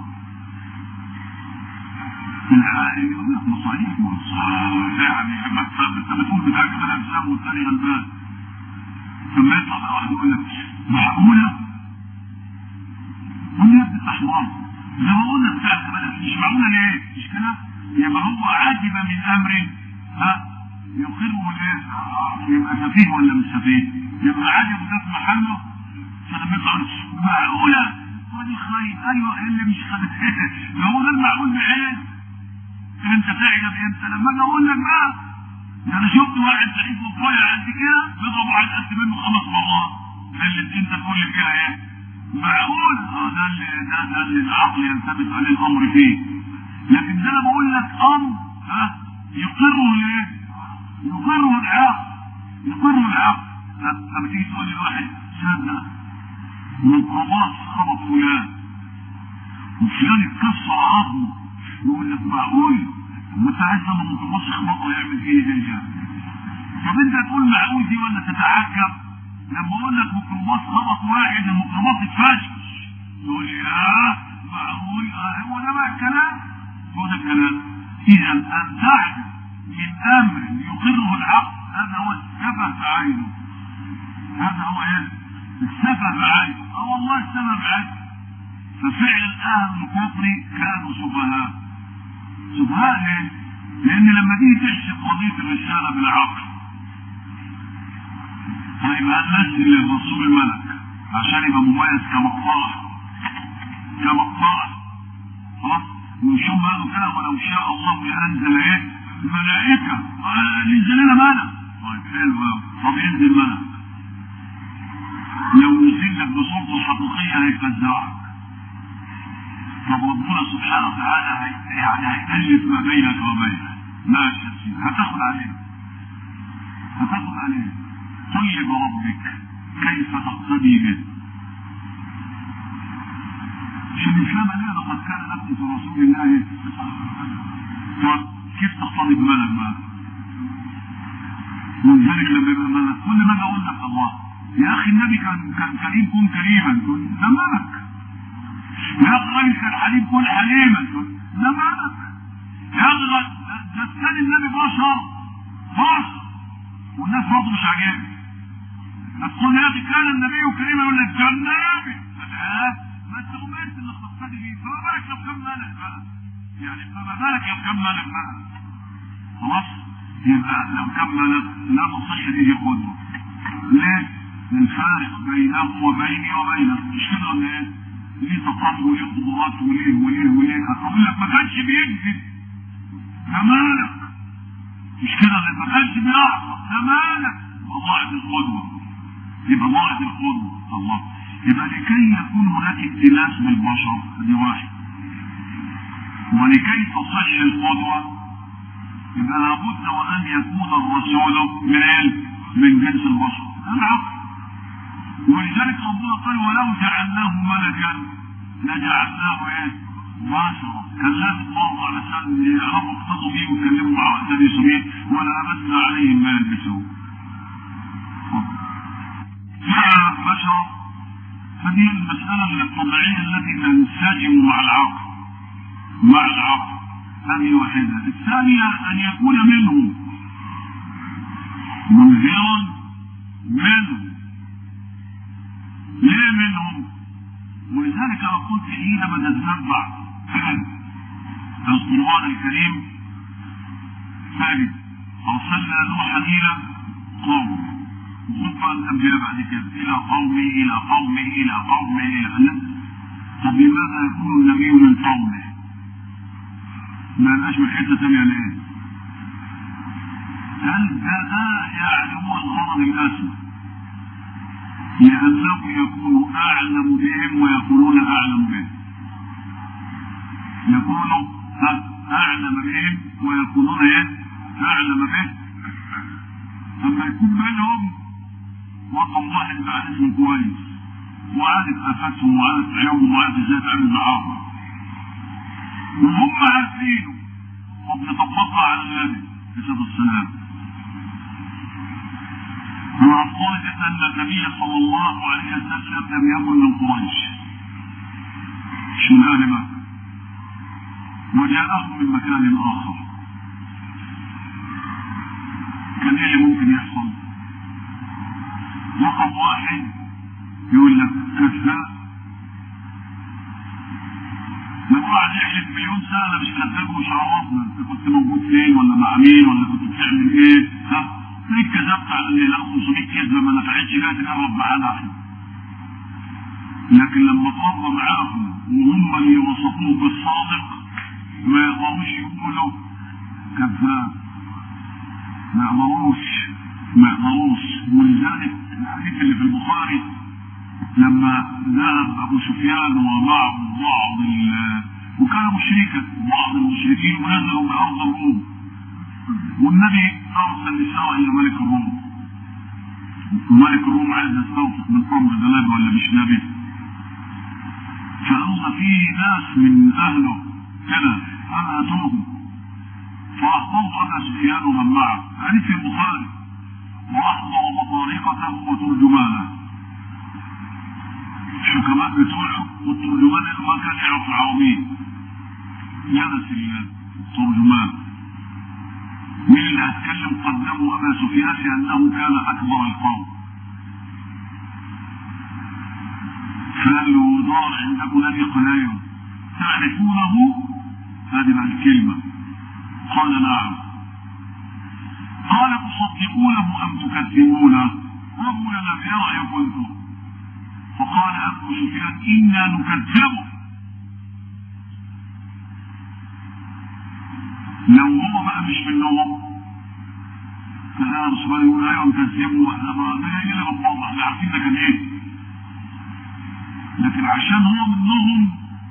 الحقيقة يقول لك مصاريف يعني ما انت بتقول بتاع كمان افلام والتاني غلبان ثم يطلع بقى واحد يقول لك معقولة؟ قول يا ابني انت حمار زي ما قلنا بتاع كمان مش معقولة ليه؟ مش كده؟ يبقى هو عجب من امر ها يقره الايه؟ يبقى سفيه ولا مش سفيه؟ يبقى عجب ده في محله فلما يطلع معقولة؟ راجل خايف ايوه اللي مش خايف ده هو ده المعقول بحيث انت تعجب امتى لما اجي اقول لك بقى ده انا شفت واحد ضعيف وصايع قد كده بيضرب واحد قد منه خمس مرات اللي انت تقول لي كده ايه معقول اه ده اللي ده ده اللي العقل يلتبس عليه الامر فيه لكن ده انا بقول لك امر ها يقره الايه؟ يقره العقل يقره العقل لما تيجي تقول لي واحد صدق ميكروباص خبط فلان وفلان اتكسر عظمه يقول لك معقول ما انت عايز لما الميكروباص يخبطه يعمل فيه ايه يعني طب انت تقول معقول دي ولا تتعجب لما اقول لك ميكروباص خبط واحد الميكروباص اتفشل تقول لي اه معقول اه هو ده بقى الكلام هو ده الكلام اذا ان تعجب من امر يقره العقل هذا هو السبب بعينه هذا هو ايه السبب بعينه اه والله السبب بعينه ففعل اهل الكفر كانوا سفهاء سفهاء ليه؟ لان لما تيجي تحسب قضيه الرساله بالعقل طيب هننزل للرسول الملك عشان يبقى مميز كمقطرة كمقطرة خلاص ونشوف بقى كده ولو شاء الله لانزل ايه؟ ملائكه آه ينزل لنا ملك طيب حلو قوي طب ينزل ملك لو نزل لك بصورته الحقيقيه هيفزعك طب ربنا سبحانه وتعالى يعني هيألف ما بينك وبينه ماشي يا سيدي هتاخد عليه هتاخد عليه قل بربك كيف تقتدي به عشان الإسلام قال لقد كان لكم في رسول الله طب كيف تقتدي بملك بقى؟ ولذلك لما يبقى ملك كل ما اقول لك الله يا اخي النبي كان كان كريم كن كريما ده ملك يا اخي كان حليم كن حليما ده ملك يا اخي ده كان النبي بشر بشر والناس برضه مش عاجبها تقول يا اخي كان النبي كريما يقول لك كان نبي ما انت امرت انك تقتدي بيه فما بالك لو كان ملك بقى يعني فما بالك لو كان ملك بقى خلاص يبقى لو كان ملك لا تصح به قدوه ليه؟ الفارق بينه وبيني وبينه مش كده ولا ايه؟ ليه تقاضي وليه قدرات وليه وليه وليه هقول لك ما كانش بيكذب ده مالك مش كده اللي ما كانش بيعصى ده مالك ضاعت القدوه يبقى ضاعت القدوه الله يبقى لكي يكون هناك ائتلاف بالبشر دي واحد ولكي تصح القدوه يبقى لابد وان يكون الرسول من ايه؟ من جنس البشر العقل ولذلك ربنا قال ولو جعلناه ملكا لجعلناه ايه؟ بشرا كان لازم برضه علشان يعرفوا يقتضوا بيه ويتكلموا مع النبي سمين ولا لبسنا عليهم ما يلبسون. فيها بشر فدي المسألة الطبيعية التي تنسجم مع العقل مع العقل هذه واحدة الثانية أن يكون منهم منذرا منهم ليه منهم ولذلك انا قلت حين بتتبع القران الكريم ثالث ارسلنا نوحا الى قوم وخطبة الانبياء بعد كده الى قومه الى قومه الى قومه الى طب لماذا يكون النبي من قومه؟ ما لقاش من حته ثانيه ليه؟ هل ده يعني هو الغرض الاسمى لأنه يكون أعلم بهم ويكونون أعلم به يكون أعلم بهم ويكونون إيه؟ أعلم به لما يكون بينهم رقم واحد بعد اسمه كويس وعارف آفاتهم وعارف عيوبهم وعارف ازاي يتعامل معاهم وهم عارفينه وبنطبقها على النبي عليه الصلاة والسلام ونفترض ان النبي صلى الله عليه وسلم لم يكن من قريش مش من اهل مكه وجاءهم من مكان اخر كان ايه اللي ممكن يحصل رقم واحد يقول لك كذاب لو قعد يحلف مليون سنه انا مش كذاب ومش عرفنا انت كنت موجود فين ولا مع مين ولا كنت بتعمل ايه ها ليه كذبت على اللي له 500 كذبه ما نفعتش لا تقرب معانا احنا لكن لما قرب معاهم وهم اللي وصفوه بالصادق ما يقدروش يقولوا كذاب ما يقدروش ما يقدروش ولذلك الحديث اللي في البخاري لما ذهب ابو سفيان ومعه بعض وكان مشركا بعض المشركين ونزلوا بارض الروم والنبي ارسل رساله الى ملك الروم ملك الروم عايز يستوثق من امر ده نبي ولا مش نبي فقالوا في ناس من اهله كده انا اتوهم فاحضروا ابا سفيان ومن معه حديث في البخاري واحضر بطارقته وترجمانه الحكماء بتوعه والترجمان اللي ما كان يعرف العربيه جلس الترجمان مين اللي هتكلم قدمه ابا سفيان لانه كان اكبر القوم فقال له دار عندكم نبي قلايم تعرفونه هذه بقى الكلمه قال نعم قال تصدقونه ام تكذبونه قالوا لنا في راي قلتم فقال ابو سفيان انا نكذبه لو هو بقى مش منهم كان يا رسول الله يقول ايوه نكذبه واحنا ما ده هي اللي بنطلع احنا عارفين ده كان ايه لكن عشان هو منهم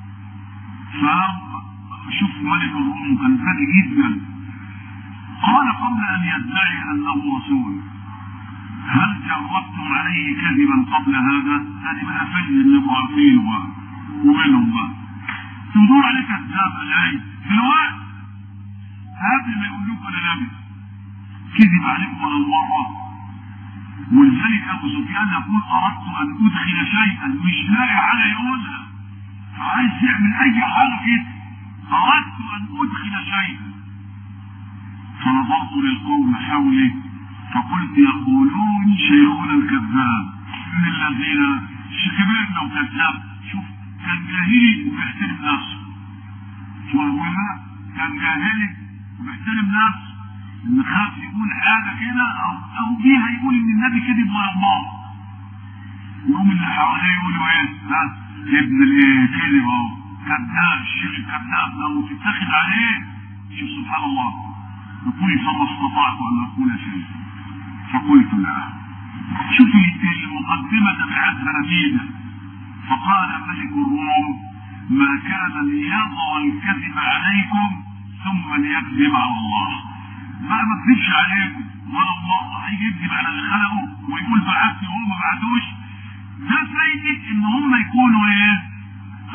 فشوف ملك الروم كان ذكي جدا قال قبل ان يدعي انه رسول هل جربتم عليه كذبا قبل هذا؟ هذه بقى فجر اللي انتوا عارفينه بقى ومنهم بقى تدور عليه كذاب جاي في الوقت قبل ما يقول لكم انا نبي كذب عليكم ولا مره ولذلك ابو سفيان يقول اردت ان ادخل شيئا مش لاقي حاجه يقولها فعايز يعمل اي حاجه كده اردت ان ادخل شيئا فنظرت للقوم حولي فقلت يقولون شيخنا الكذاب من الذين كبرنا وكذاب شوف كان جاهلي وبيحترم نفسه شو هنا كان جاهلي وبيحترم نفسه ان خاف يقول حاجه كده او او بيها يقول ان النبي كذب ولا الله يقوم اللي حواليه يقولوا ايه ها ابن الايه كذب اهو كذاب الشيخ كذاب لو تتاخد عليه شوف سبحان الله يقول فما استطعت ان اقول شيئا فقلت لا شوف المقدمة تبعتها نبينا فقال ملك الروم ما كان ليضع الكذب عليكم ثم ليكذب على الله بقى ما تكذبش عليكم ولا الله هيجي يكذب على اللي خلقه ويقول بعثت وهو ما بعتوش ده فايدة ان هم يكونوا ايه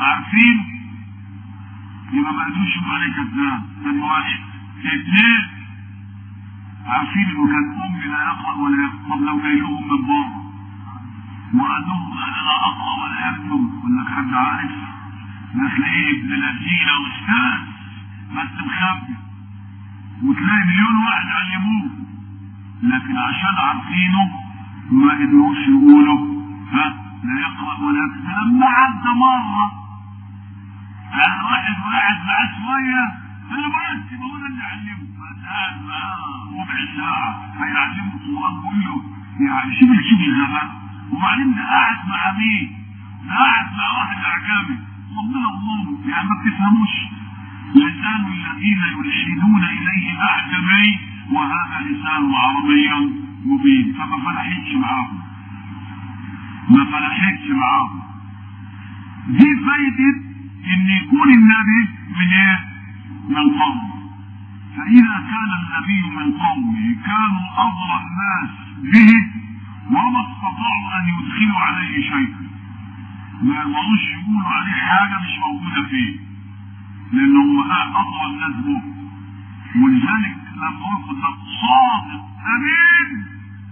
عارفين يبقى ما قدروش يقولوا عليه كذاب ثاني واحد اثنين عارفين انه كان امي لا يقرا ولا يكتب طب لو جاي لهم من بره وقال لهم انا لا اقرا ولا اكتب يقول لك حد عارف ده تلاقيه ابن لذينه استاذ بس مخبي وتلاقي مليون واحد علموه لكن عشان عارفينه ما قدروش يقولوا ها لا يقرا ولا يكتب لما عدى مره كان واحد واحد معاه شويه انا بس بقول اللي علمه فسال بقى ربع ساعه هيعلمه القران كله يعني شوف شوف الغباء وبعدين ده قاعد مع مين؟ ده قاعد مع واحد اعجمي ربنا الله يعني ما بتفهموش لسان الذين يلحدون اليه اعجمي وهذا لسان عربي مبين فما فلحتش معاهم ما فلحتش معاهم دي فايده ان يكون النبي من ايه من قومه فاذا كان النبي من قومه كانوا اضرى الناس به وما استطاعوا ان يدخلوا عليه شيئا ما يقدروش يقولوا عليه حاجه مش موجوده فيه لانهم اضرى الناس به ولذلك لما وقف ده صادق امين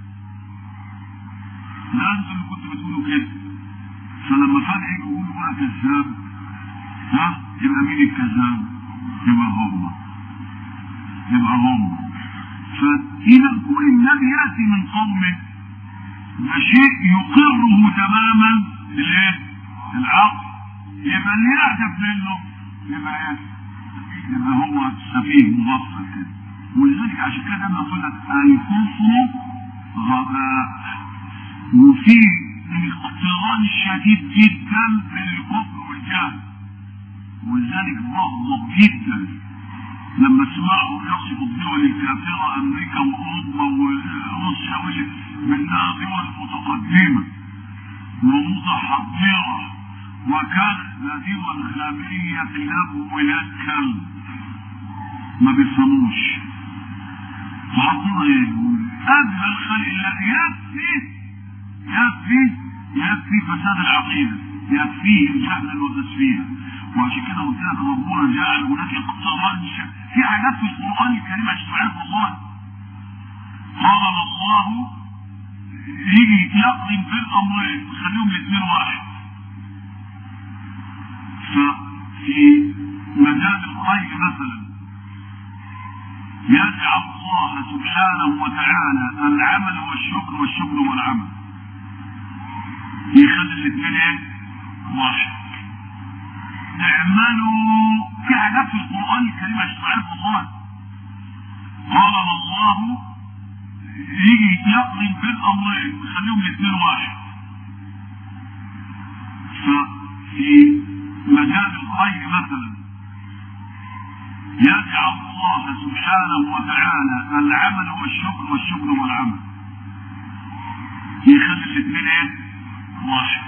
ده انتوا اللي كنتوا بتقولوا كده فلما فجاه يقولوا بقى كذاب ها يبقى مين الكذاب يبقى هم يبقى هم فإذا كل النبي يأتي من قومه ده شيء يقره تماما الايه العقل يبقى اللي يعجب منه يبقى ايه يبقى هو سفيه مغفل كده ولذلك عشان كده انا بقول لك الكفر غباء وفي اقتران شديد جدا بين الكفر والجهل ولذلك بغضب جدا لما سمعوا يصف الدول الكافرة أمريكا وأوروبا وروسيا بأنها دول متقدمة ومتحضرة وكانت دول خامية له ولاد كلب ما بيفهموش فحطونا ايه؟ أدنى الخلق الله يكفي يكفي يكفي فساد العقيدة يكفيه الجهل والتسفيه وعشان كده قلت لك ربنا جعل هناك اقتران في حاجات في القران الكريم عشان تعرف والله قال الله يجي يقضي في الامرين يخليهم الاثنين واحد ففي مجال الخير مثلا يجعل الله سبحانه وتعالى العمل والشكر والشكر والعمل يخلي الاثنين ايه؟ واحد اعملوا في حاجات في القرآن الكريم عشان تعرفوا الله قال الله يجي يقضي في الأمرين يخليهم الاثنين واحد ففي مجال الخير مثلا يجعل الله سبحانه وتعالى العمل والشكر والشكر والعمل يخلي الاثنين ايه؟ واحد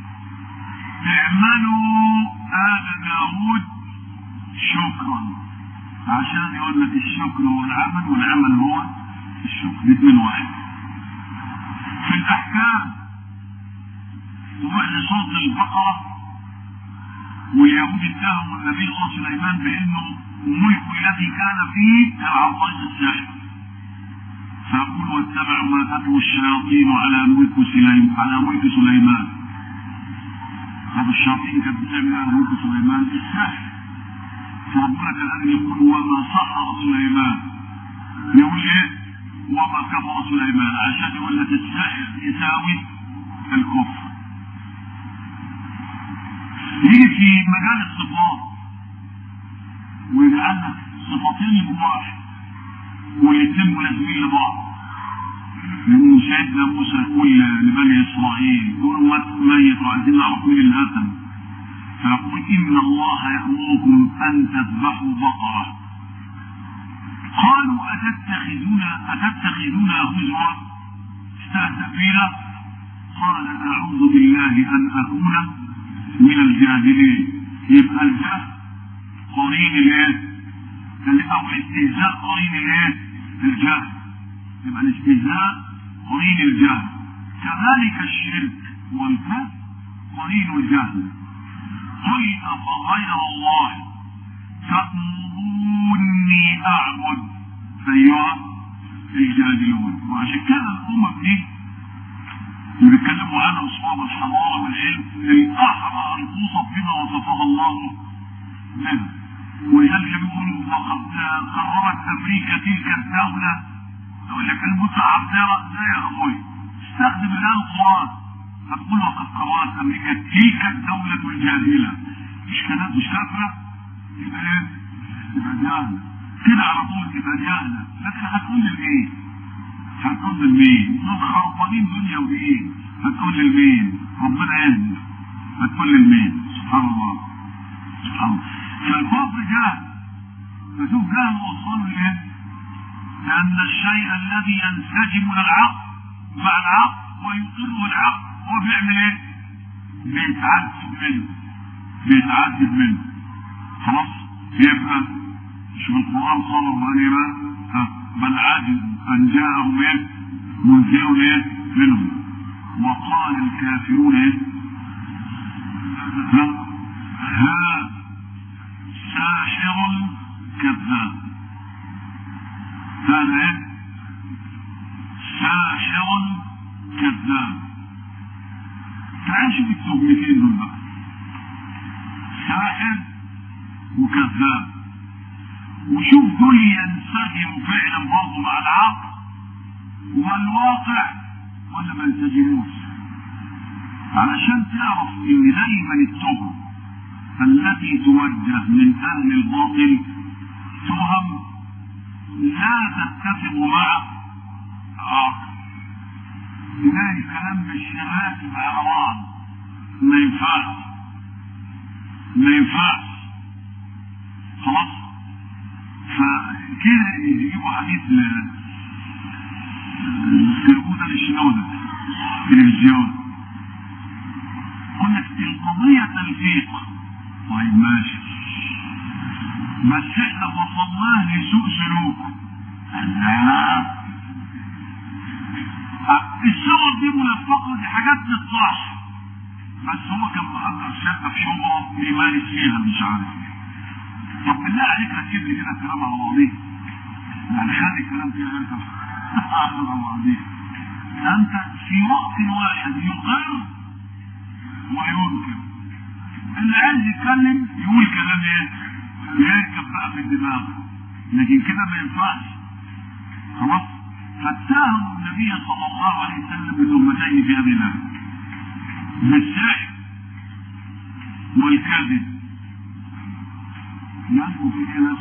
اعملوا آل داود شكرا عشان يقول لك الشكر هو العمل والعمل هو الشكر الاثنين واحد في الأحكام تروح لصوت البقرة واليهود اتهموا النبي الله سليمان بأنه ملك الذي كان فيه كان عن طريق السحر فيقول واتبعوا ما تتلو الشياطين على ملك سليمان على ملك سليمان طب الشياطين كانت بتعمل على ملك سليمان السحر فربنا كان قال يقول وما سحر سليمان يقول ايه وما كفر سليمان عشان يقول لك السحر يساوي الكفر يجي في مجال الصفات ويجعل لك صفتين يبقوا واحد والاثنين ملازمين لبعض لأن سيدنا موسى يقول لبني إسرائيل يقولوا ميت وعايزين نعرف مين اللي قتل فيقول إن الله يأمركم أن تذبحوا بقرة قالوا أتتخذونا أتتخذونا هزوا استهزأ بنا قال أعوذ بالله أن أكون من الجاهلين يبقى الجهل قرين الايه؟ او الاستهزاء قرين الايه؟ الجهل يبقى الاستهزاء قرين الجهل كذلك الشرك والكفر قرين الجهل قل أفغير الله تأمروني أعبد أيها الجاهلون وعشان كده الأمم دي اللي بيتكلموا عنها أصحاب الحضارة والعلم الأحرى أن توصف بما وصفها الله به ولذلك بيقولوا لقد قررت أمريكا تلك الدولة يقول لك المتعذرة لا يا أخوي استخدم الآن القرآن هتقول وقد قررت أمريكا تلك الدولة الجاهلة مش كلام مش كافرة يبقى ايه؟ يبقى جاهلة كده على طول يبقى جاهلة لكن هتقول لمين؟ هتقول لمين؟ دول خربانين دنيا ودين هتقول لمين؟ ربنا يهدي هتقول لمين؟ سبحان الله سبحان الله فالكفر جهل فشوف جهل وصلوا لايه؟ لأن الشيء الذي ينسجم للعقل مع العقل ويقره العقل هو بيعمل ايه؟ بيتعذب منه بيتعذب منه خلاص يبقى شوف القرآن قال الله ايه بقى؟ ها بل عجب أن جاءهم ايه؟ منذر ايه؟ منهم وقال الكافرون ايه؟ ها ها ساحر كذاب هذا ايه؟ ساحر كذاب تعال شوف التهمتين دول بقى ساحر وكذاب وشوف دول ينسجموا فعلا برضه مع العقل والواقع ولا ما ينسجموش علشان تعرف ان دايما التهم التي توجه من اهل الباطل تهم لا تتفق مع عقل تلاقي كلام مش راكب على بعض ما ينفعش ما ينفعش خلاص فكده يجيبوا حديث ل السرقودة للشنودة تلفزيون قلنا القضية تلفيق طيب ماشي بس احنا وصلناه لسوء سلوك لا الصور دي ملفقة دي حاجات تتصح بس هو كان مأجر شقة في شبرا بيمارس فيها مش عارف طب بالله عليك ركب لي كده الكلام على بعضيه يعني خلي الكلام كده انت على بعضيه انت في وقت واحد يقر وينكر اللي عايز يتكلم يقول كلام ايه؟ يركب بقى في الدماغ لكن كده ما ينفعش خلاص فاتهم النبي صلى الله عليه وسلم بتهمتين في هذه الايه بالسحر والكذب ينفوا في ناس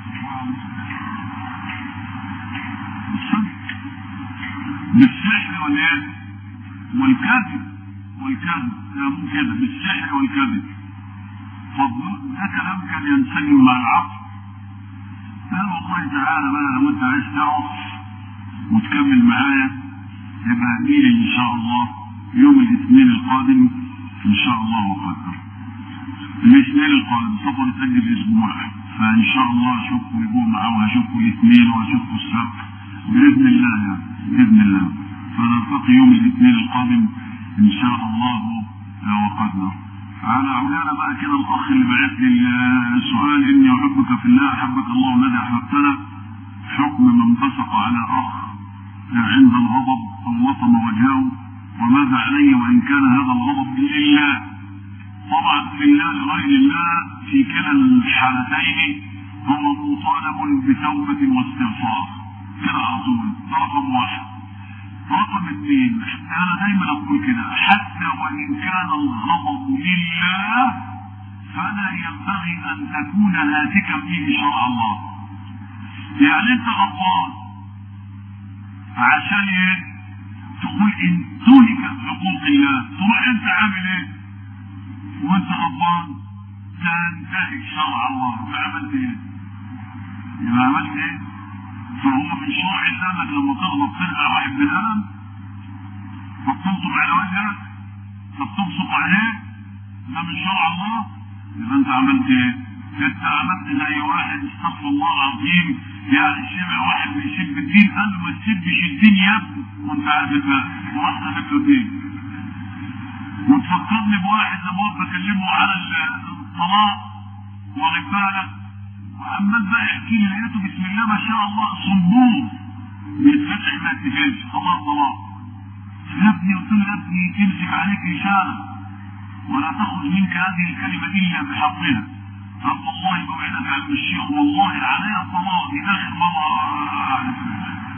بالسحر والايه والكذب والكذب مو كده بالسحر والكذب ده كلام كان ينسجم مع العقل قال والله تعالى بقى لو انت عايز تعرف وتكمل معايا يبقى هجيلي ان شاء الله يوم الاثنين القادم ان شاء الله وقدر الاثنين القادم سفر تجري اسبوع فان شاء الله اشوفكم الجمعه وهشوفكم الاثنين وهشوفكم السبت باذن الله يعني باذن الله فنلتقي يوم الاثنين القادم ان شاء الله وقدر على علانا بقى كده الاخ اللي بعت لي السؤال اني احبك في الله احبك الله الذي احببتنا حكم من بصق على اخ عند الغضب او لطم وجهه وماذا علي وان كان هذا الغضب لله طبعا لله لغير الله في كلا الحالتين هو مطالب بتوبة واستغفار كده على طول رقم واحد رقم اثنين انا دايما اقول كده حتى وان كان الغضب لله فلا ينبغي ان تكون هاتكا به شرع الله يعني انت غضبان عشان ايه تقول ان تهلك حقوق الله تروح انت عامل ايه وانت غضبان تنتهك شرع الله فعملت ايه يبقى عملت ايه فهو من شرع الله انك لما تغضب ترجع واحد بالقلم فبتنصب على وجهك فبتبصق عليه ده من شرع الله يبقى انت عملت ايه انت عملت زي واحد استغفر الله العظيم يعني سمع واحد بيسب الدين قال له ما تسبش الدين يا ابني وانت عارف بقى ورحت سبت الدين وتفكرني بواحد لما بكلمه على طلاق واخد بالك وعمال بقى يحكي لي لقيته بسم الله ما شاء الله صنبور بيتفتح ما يتقفلش خلاص طلاق يا ابني قلت له يا ابني تمسك عليك رساله ولا تخرج منك هذه الكلمه الا بحقها قال والله بوعدك يا ابن الشيخ والله علي الطلاق دي اخر مره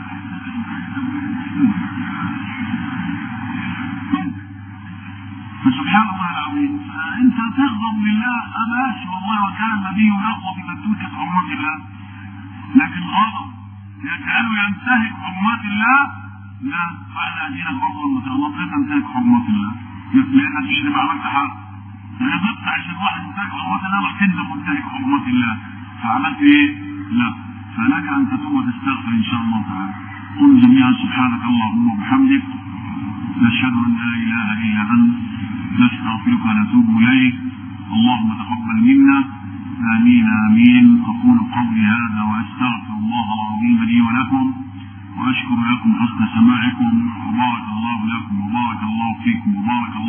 فسبحان الله العظيم انت تغضب لله ماشي والله وكان النبي يغضب بتتوكة حرمات الله لكن غضب يجعله ينتهك حرمات الله لا فانا ادينك برضه لما تغلط لا تنتهك حرمات الله لانك مش اللي عملت حاجه غضبت عشان واحد ينتهك حرمات الله راح تندم وانتهك حرمات الله فعملت ايه؟ لا فلك ان تتوب وتستغفر ان شاء الله تعالى قل جميعا سبحانك اللهم وبحمدك نشهد ان لا اله الا انت نستغفرك ونتوب اليك اللهم تقبل منا امين امين اقول قولي هذا واستغفر الله العظيم لي ولكم واشكر لكم حسن سماعكم وبارك